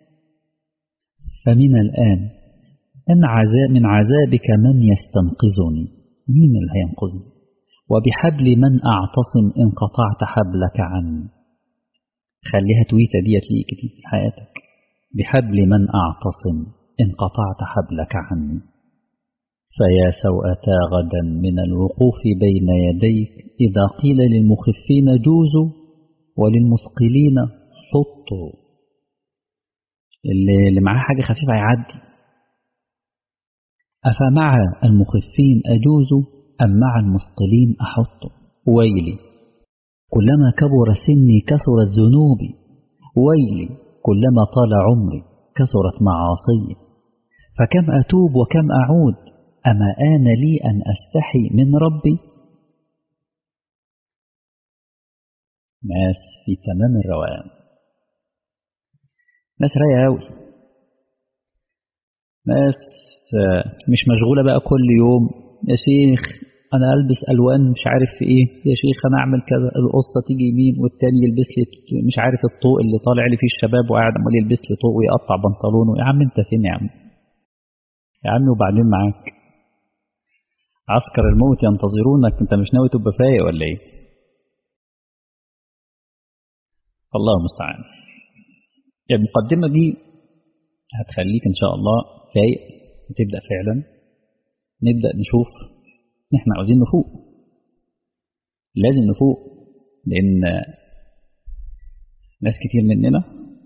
فمن الآن أن عذاب من عذابك من يستنقذني مين اللي هينقذني وبحبل من أعتصم إن قطعت حبلك عني خليها تويتة ديت ليك دي في حياتك بحبل من أعتصم إن قطعت حبلك عني فيا سوءتا غدا من الوقوف بين يديك إذا قيل للمخفين جوزوا وللمثقلين حطوا اللي, اللي معاه حاجة خفيفة هيعدي أفمع المخفين أجوز أم مع المثقلين أحط ويلي كلما كبر سني كثرت ذنوبي ويلي كلما طال عمري كثرت معاصي فكم أتوب وكم أعود أما آن لي أن أستحي من ربي ناس في تمام الروقان ناس رايقة أوي ناس مش مشغولة بقى كل يوم يا شيخ انا البس الوان مش عارف في ايه يا شيخ انا اعمل كذا القصه تيجي يمين والتاني يلبس لي مش عارف الطوق اللي طالع لي فيه الشباب وقاعد عمال يلبس لي طوق ويقطع بنطلونه يا عم انت فين يا عم يا عم وبعدين معاك عسكر الموت ينتظرونك انت مش ناوي تبقى فايق ولا ايه الله المستعان المقدمة دي هتخليك ان شاء الله فايق وتبدأ فعلا نبدأ نشوف احنا عاوزين نفوق لازم نفوق لان ناس كتير مننا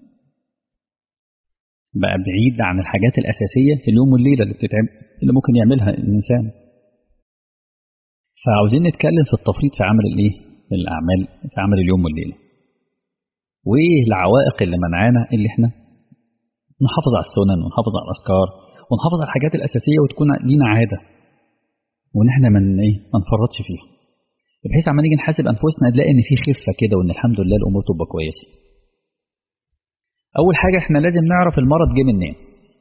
بقى بعيد عن الحاجات الأساسية في اليوم والليلة اللي بتتعمل اللي ممكن يعملها الإنسان فعاوزين نتكلم في التفريط في عمل الايه في الأعمال في عمل اليوم والليلة وإيه العوائق اللي منعانا اللي احنا نحافظ على السنن ونحافظ على الأذكار ونحافظ على الحاجات الأساسية وتكون لينا عادة وإن احنا من إيه ما نفرطش فيها بحيث عما نيجي نحاسب أنفسنا نلاقي إن في خفة كده وإن الحمد لله الأمور تبقى كويسة أول حاجة احنا لازم نعرف المرض جه منين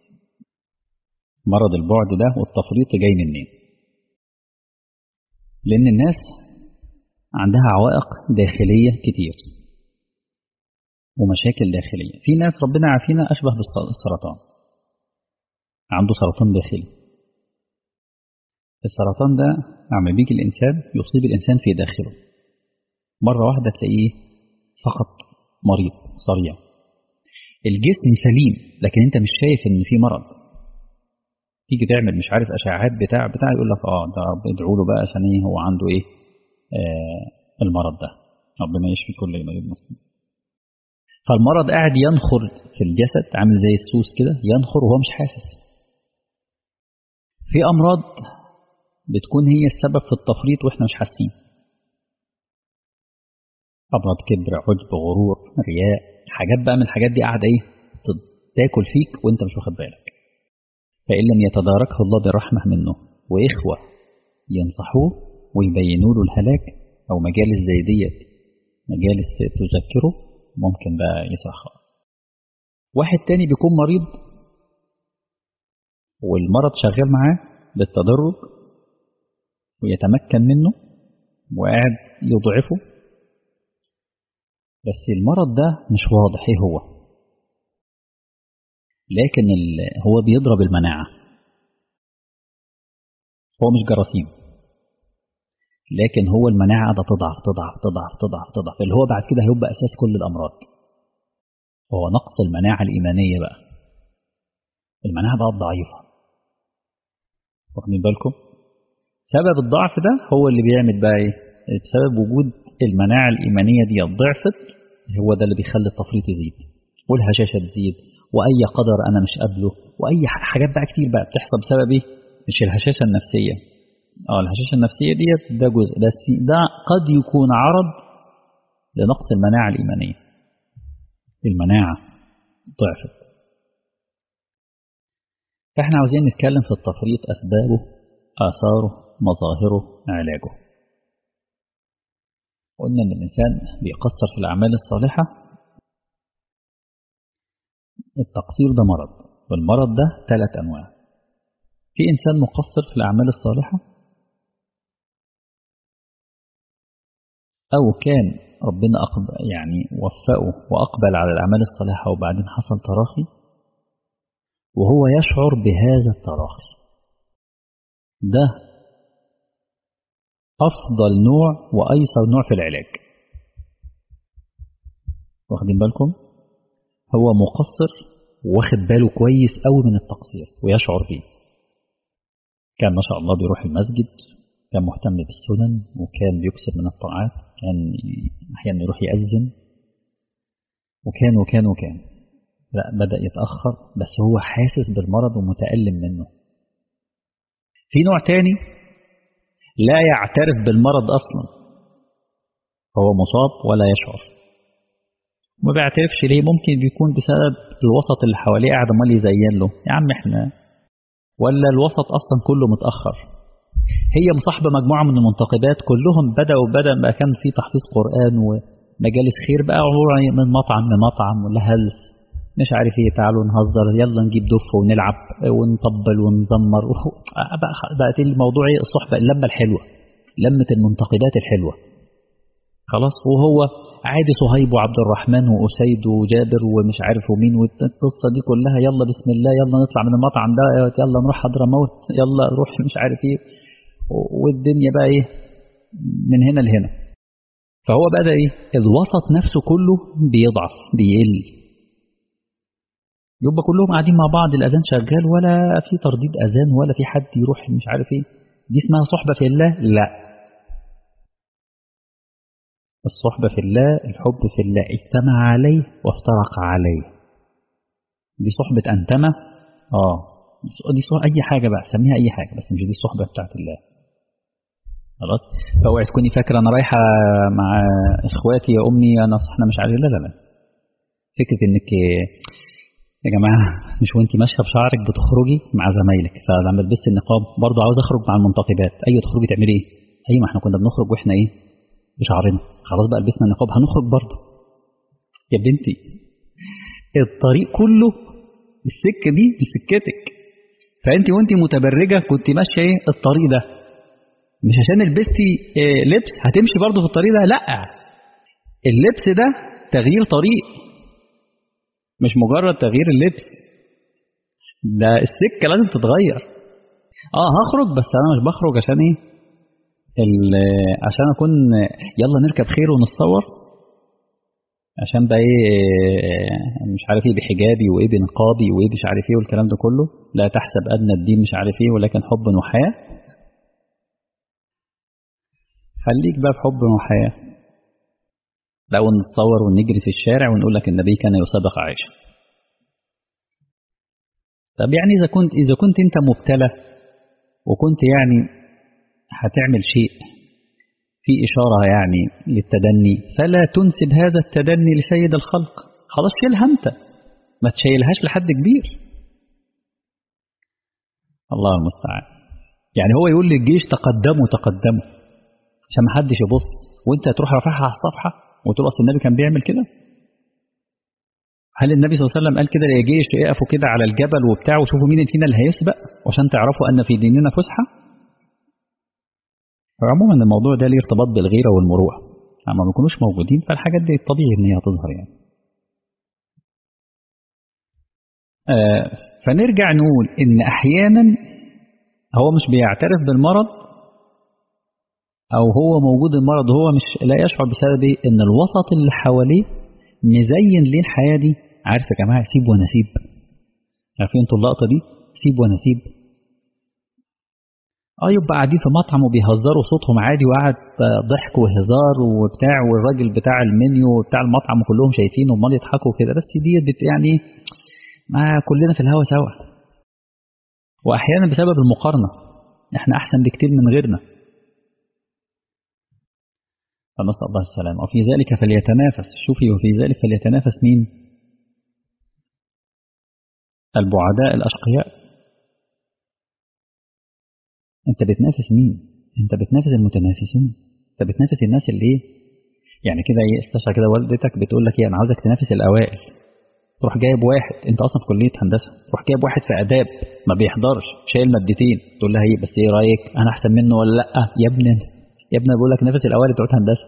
مرض البعد ده والتفريط جاي منين لأن الناس عندها عوائق داخلية كتير ومشاكل داخلية في ناس ربنا عافينا أشبه بالسرطان عنده سرطان داخلي السرطان ده عم بيجي الإنسان يصيب الإنسان في داخله مرة واحدة تلاقيه سقط مريض صريع الجسم سليم لكن انت مش شايف ان في مرض تيجي تعمل مش عارف اشعاعات بتاع بتاع يقول لك اه ده ادعوا له بقى عشان ايه هو عنده ايه آه المرض ده ربنا يشفي كل مريض مسلم فالمرض قاعد ينخر في الجسد عامل زي السوس كده ينخر وهو مش حاسس في امراض بتكون هي السبب في التفريط واحنا مش حاسين امراض كبر عجب غرور رياء حاجات بقى من الحاجات دي قاعده ايه تاكل فيك وانت مش واخد بالك فان لم يتداركه الله برحمه منه واخوه ينصحوه ويبينوا له الهلاك او مجالس زي ديت مجالس تذكره ممكن بقى يسرح خالص واحد تاني بيكون مريض والمرض شغال معاه بالتدرج ويتمكن منه وقاعد يضعفه بس المرض ده مش واضح ايه هو لكن هو بيضرب المناعة هو مش جراثيم لكن هو المناعة ده تضعف تضعف تضعف تضعف تضعف اللي هو بعد كده هيبقى أساس كل الأمراض هو نقص المناعة الإيمانية بقى المناعة بقى ضعيفة واخدين بالكم سبب الضعف ده هو اللي بيعمل بقى ايه بسبب وجود المناعة الإيمانية دي ضعفت هو ده اللي بيخلي التفريط يزيد والهشاشة تزيد وأي قدر أنا مش قابله وأي حاجات بقى كتير بقى بتحصل بسبب إيه؟ مش الهشاشة النفسية اه الهشاشة النفسية ديت ده جزء بس ده قد يكون عرض لنقص المناعة الإيمانية المناعة ضعفت احنا عاوزين نتكلم في التفريط أسبابه آثاره مظاهره علاجه قلنا ان الانسان بيقصر في الاعمال الصالحه التقصير ده مرض والمرض ده ثلاث انواع في انسان مقصر في الاعمال الصالحه او كان ربنا أقبل يعني وفقه واقبل على الاعمال الصالحه وبعدين حصل تراخي وهو يشعر بهذا التراخي ده أفضل نوع وأيسر نوع في العلاج واخدين بالكم هو مقصر واخد باله كويس قوي من التقصير ويشعر بيه كان ما شاء الله بيروح المسجد كان مهتم بالسنن وكان بيكسب من الطاعات كان أحيانا يروح يأذن وكان وكان وكان لا بدأ يتأخر بس هو حاسس بالمرض ومتألم منه في نوع تاني لا يعترف بالمرض أصلا هو مصاب ولا يشعر ما بيعترفش ليه ممكن بيكون بسبب الوسط اللي حواليه قاعد امال يزين له يا عم احنا ولا الوسط اصلا كله متاخر هي مصاحبه مجموعه من المنتقبات كلهم بداوا بدا بقى كان في تحفيظ قران ومجالس خير بقى عباره من مطعم لمطعم ولا هلس مش عارف ايه تعالوا نهزر يلا نجيب دف ونلعب ونطبل ونزمر بقت الموضوع ايه الصحبه اللمه الحلوه لمة المنتقدات الحلوة خلاص وهو عادي صهيب وعبد الرحمن وأسيد وجابر ومش عارف ومين والقصة دي كلها يلا بسم الله يلا نطلع من المطعم ده يلا نروح حضرموت يلا نروح مش عارف ايه والدنيا بقى ايه من هنا لهنا فهو بدأ ايه الوسط نفسه كله بيضعف بيقل يبقى كلهم قاعدين مع بعض الأذان شغال ولا في ترديد أذان ولا في حد يروح مش عارف ايه دي اسمها صحبة في الله لا الصحبة في الله الحب في الله اجتمع عليه وافترق عليه دي صحبة أنتمة اه دي صحبة أي حاجة بقى سميها أي حاجة بس مش دي الصحبة بتاعت الله خلاص فاوعي تكوني فاكرة أنا رايحة مع إخواتي يا أمي أنا احنا مش عارف لا لا لا فكرة إنك يا جماعة مش وانت ماشية بشعرك بتخرجي مع زمايلك فلما لبست النقاب برضه عاوز أخرج مع المنتقبات أي تخرجي تعملي إيه؟ أيوة ما احنا كنا بنخرج وإحنا إيه؟ بشعرنا خلاص بقى لبسنا النقاب هنخرج برضه يا بنتي الطريق كله السكة دي دي سكتك فأنت وانت متبرجة كنت ماشية إيه؟ الطريق ده مش عشان لبستي إيه لبس هتمشي برضه في الطريق ده لا اللبس ده تغيير طريق مش مجرد تغيير اللبس ده السكة لازم تتغير اه هخرج بس انا مش بخرج عشان ايه عشان اكون يلا نركب خير ونتصور عشان بقى ايه مش عارف ايه بحجابي وايه بنقابي وايه مش عارف ايه والكلام ده كله لا تحسب ادنى الدين مش عارف ايه ولكن حب وحياه خليك بقى في حب وحياه لا ونتصور ونجري في الشارع ونقول لك النبي كان يسابق عائشة طب يعني إذا كنت إذا كنت أنت مبتلى وكنت يعني هتعمل شيء في إشارة يعني للتدني فلا تنسب هذا التدني لسيد الخلق خلاص شيلها أنت ما تشيلهاش لحد كبير الله المستعان يعني هو يقول للجيش تقدموا تقدموا عشان ما حدش يبص وانت تروح رافعها على الصفحه وتقول اصل النبي كان بيعمل كده هل النبي صلى الله عليه وسلم قال كده يا جيش اقفوا كده على الجبل وبتاع وشوفوا مين فينا اللي هيسبق وعشان تعرفوا ان في ديننا فسحه عموما الموضوع ده ليه ارتباط بالغيره والمروءه اما ما يكونوش موجودين فالحاجات دي طبيعي ان هي تظهر يعني آه فنرجع نقول ان احيانا هو مش بيعترف بالمرض او هو موجود المرض هو مش لا يشعر بسبب ايه ان الوسط اللي حواليه مزين ليه الحياه دي عارف يا جماعه سيب ونسيب عارفين انتوا اللقطه دي سيب ونسيب اه يبقى قاعدين في مطعم وبيهزروا صوتهم عادي وقعد ضحك وهزار وبتاع والراجل بتاع المنيو وبتاع المطعم كلهم شايفينه وامال يضحكوا كده بس دي بت يعني ما كلنا في الهوا سوا واحيانا بسبب المقارنه احنا احسن بكتير من غيرنا فنسأل الله السلامة وفي ذلك فليتنافس شوفي وفي ذلك فليتنافس مين البعداء الأشقياء أنت بتنافس مين أنت بتنافس المتنافسين أنت بتنافس الناس اللي إيه يعني كده إيه استشعر كده والدتك بتقول لك إيه أنا عاوزك تنافس الأوائل تروح جايب واحد أنت أصلا في كلية هندسة تروح جايب واحد في آداب ما بيحضرش شايل مادتين تقول لها إيه بس إيه رأيك أنا أحسن منه ولا لأ يا ابني يا ابني بقول لك نفس الاوائل بتوع هندسه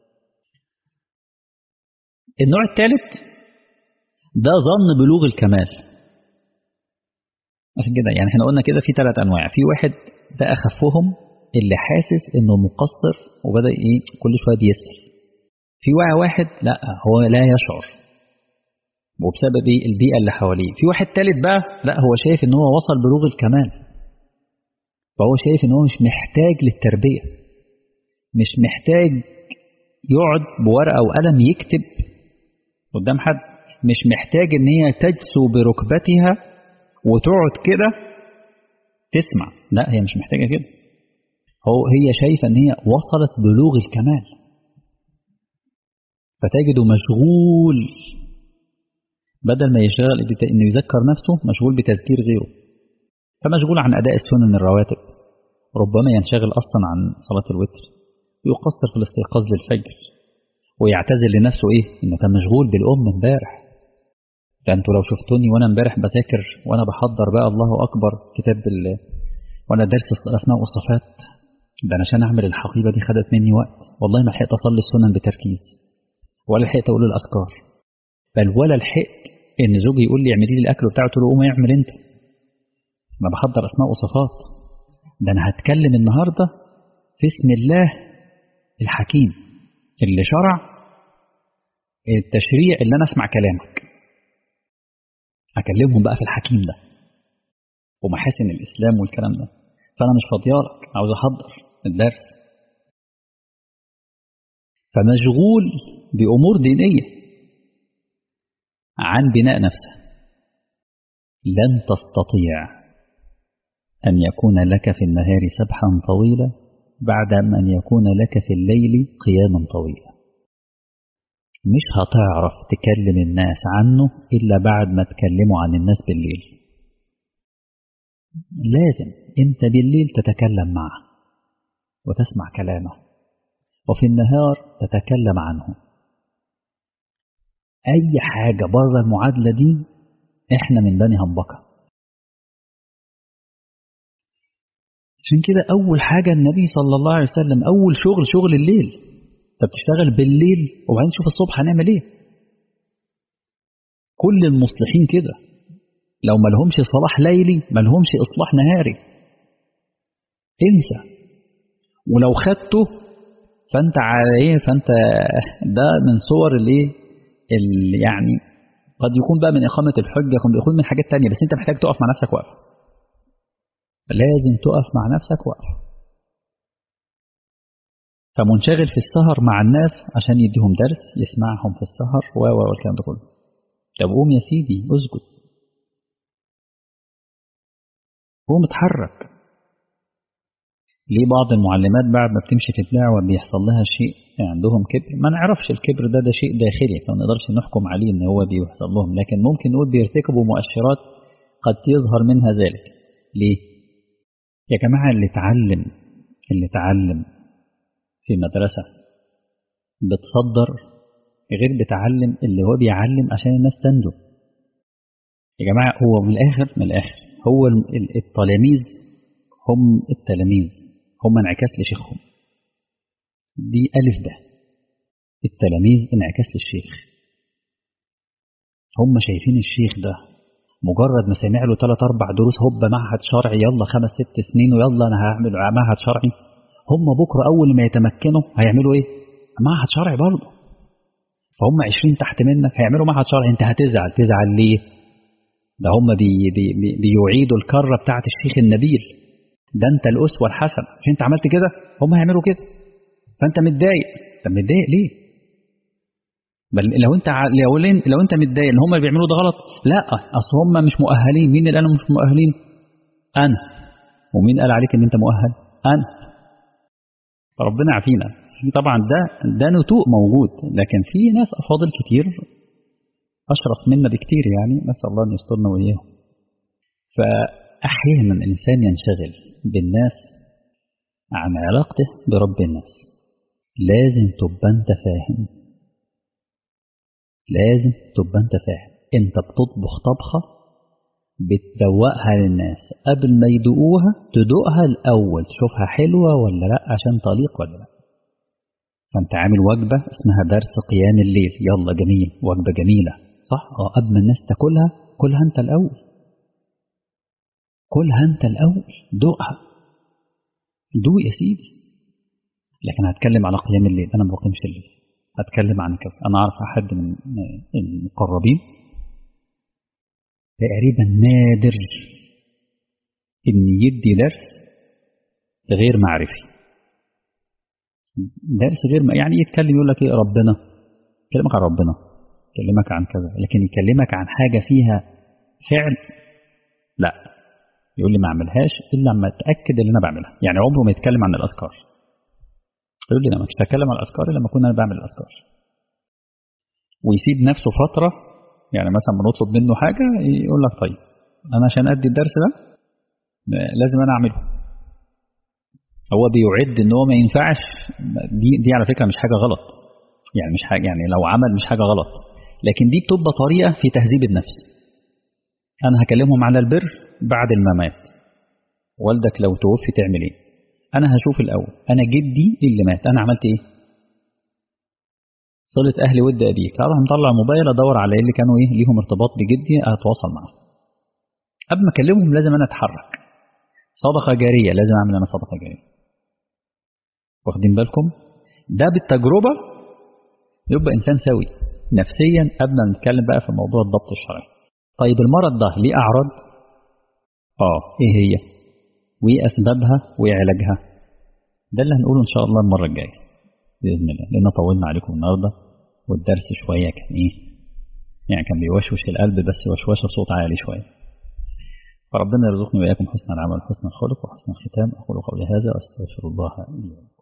النوع الثالث ده ظن بلوغ الكمال عشان كده يعني احنا قلنا كده في ثلاث انواع في واحد ده اخفهم اللي حاسس انه مقصر وبدا ايه كل شويه بيسال في واحد لا هو لا يشعر وبسبب ايه البيئه اللي حواليه في واحد ثالث بقى لا هو شايف ان هو وصل بلوغ الكمال فهو شايف ان هو مش محتاج للتربيه مش محتاج يقعد بورقة وقلم يكتب قدام حد مش محتاج ان هي تجسو بركبتها وتقعد كده تسمع لا هي مش محتاجة كده هو هي شايفة ان هي وصلت بلوغ الكمال فتجده مشغول بدل ما يشتغل انه يذكر نفسه مشغول بتذكير غيره فمشغول عن اداء السنن الرواتب ربما ينشغل اصلا عن صلاة الوتر يقصر في الاستيقاظ للفجر ويعتذر لنفسه ايه انه كان مشغول بالام امبارح ده انتوا لو شفتوني وانا امبارح بذاكر وانا بحضر بقى الله اكبر كتاب ال... وانا درس الاسماء والصفات ده أنا عشان أعمل الحقيبة دي خدت مني وقت والله ما لحقت أصلي السنن بتركيز ولا لحقت أقول الأذكار بل ولا لحقت إن زوجي يقول لي اعملي لي الأكل وبتاع قلت له قوم اعمل أنت ما بحضر أسماء وصفات ده أنا هتكلم النهاردة في اسم الله الحكيم اللي شرع التشريع اللي أنا أسمع كلامك أكلمهم بقى في الحكيم ده ومحاسن الإسلام والكلام ده فأنا مش فاضيالك عاوز أحضر الدرس فمشغول بأمور دينية عن بناء نفسه لن تستطيع أن يكون لك في النهار سبحا طويلا بعد أن يكون لك في الليل قياما طويلا مش هتعرف تكلم الناس عنه إلا بعد ما تكلموا عن الناس بالليل لازم أنت بالليل تتكلم معه وتسمع كلامه وفي النهار تتكلم عنه أي حاجة بره المعادلة دي إحنا من بني همبكة عشان كده أول حاجة النبي صلى الله عليه وسلم أول شغل شغل الليل أنت بتشتغل بالليل وبعدين تشوف الصبح هنعمل إيه كل المصلحين كده لو ما لهمش صلاح ليلي ما لهمش إصلاح نهاري انسى ولو خدته فأنت على إيه فأنت ده من صور الإيه اللي يعني قد يكون بقى من إقامة الحجة قد يكون من حاجات تانية بس أنت محتاج تقف مع نفسك وقفة لازم تقف مع نفسك وقفة فمنشغل في السهر مع الناس عشان يديهم درس يسمعهم في السهر و و والكلام ده كله طب قوم يا سيدي اسجد قوم اتحرك ليه بعض المعلمات بعد ما بتمشي في الدعوة بيحصل لها شيء عندهم كبر ما نعرفش الكبر ده ده شيء داخلي فما نقدرش نحكم عليه ان هو بيحصل لهم لكن ممكن نقول بيرتكبوا مؤشرات قد يظهر منها ذلك ليه يا جماعة اللي اتعلم اللي اتعلم في مدرسة بتصدر غير بتعلم اللي هو بيعلم عشان الناس تنجو يا جماعة هو من الآخر من الآخر هو التلاميذ هم التلاميذ هم انعكاس لشيخهم دي ألف ده التلاميذ انعكاس للشيخ هم شايفين الشيخ ده مجرد ما سمع له ثلاث أربع دروس هوب معهد شرعي يلا خمس ست سنين ويلا أنا هعمل معهد شرعي هم بكرة أول ما يتمكنوا هيعملوا إيه؟ معهد شرعي برضه فهم عشرين تحت منك هيعملوا معهد شرعي أنت هتزعل تزعل ليه؟ ده هم بي بي بي بيعيدوا الكرة بتاعت الشيخ النبيل ده أنت الأسوة الحسنة مش أنت عملت كده هم هيعملوا كده فأنت متضايق طب متضايق ليه؟ بل لو انت لو, لو انت متضايق ان هم اللي بيعملوا ده غلط لا اصل هم مش مؤهلين مين اللي قال مش مؤهلين انا ومين قال عليك ان انت مؤهل انا ربنا يعافينا طبعا ده ده نتوء موجود لكن في ناس افاضل كتير اشرف منا بكتير يعني نسال الله ان يسترنا واياهم فاحيانا الانسان ينشغل بالناس عن علاقته برب الناس لازم تبقى انت فاهم لازم تبقى انت فاهم انت بتطبخ طبخة بتدوقها للناس قبل ما يدوقوها تدوقها الأول تشوفها حلوة ولا لا عشان تليق ولا لا فانت عامل وجبة اسمها درس قيام الليل يلا جميل وجبة جميلة صح اه قبل ما الناس تاكلها كلها انت الأول كلها انت الأول دوقها دوق يا سيدي لكن هتكلم على قيام الليل انا ما بقيمش الليل أتكلم عن كذا أنا أعرف أحد من المقربين تقريبا نادر إن يدي درس غير معرفي درس غير ما يعني يتكلم يقول لك إيه ربنا يكلمك عن ربنا يكلمك عن كذا لكن يكلمك عن حاجة فيها فعل لا يقول لي ما أعملهاش إلا لما أتأكد إن أنا بعملها يعني عمره ما يتكلم عن الأذكار يقول لي انا مش هتكلم عن الاذكار الا لما اكون انا بعمل الاذكار ويسيب نفسه فتره يعني مثلا بنطلب منه حاجه يقول لك طيب انا عشان ادي الدرس ده لازم انا اعمله هو بيعد ان هو ما ينفعش دي دي على فكره مش حاجه غلط يعني مش حاجه يعني لو عمل مش حاجه غلط لكن دي بتبقى طريقه في تهذيب النفس انا هكلمهم على البر بعد الممات والدك لو توفي تعمل ايه انا هشوف الاول انا جدي اللي مات انا عملت ايه صلة اهلي ود ابيك اروح مطلع موبايل ادور على اللي كانوا ايه ليهم ارتباط بجدي اتواصل معاهم قبل ما اكلمهم لازم انا اتحرك صدقه جاريه لازم اعمل انا صدقه جاريه واخدين بالكم ده بالتجربه يبقى انسان سوي نفسيا قبل ما نتكلم بقى في موضوع الضبط الشرعي طيب المرض ده ليه اعراض اه ايه هي وايه اسبابها وايه علاجها ده اللي هنقوله ان شاء الله المره الجايه باذن الله لان طولنا عليكم النهارده والدرس شويه كان ايه يعني كان بيوشوش القلب بس وشوشه بصوت عالي شويه فربنا يرزقني واياكم حسن العمل وحسن الخلق وحسن الختام اقول قولي هذا استغفر الله لي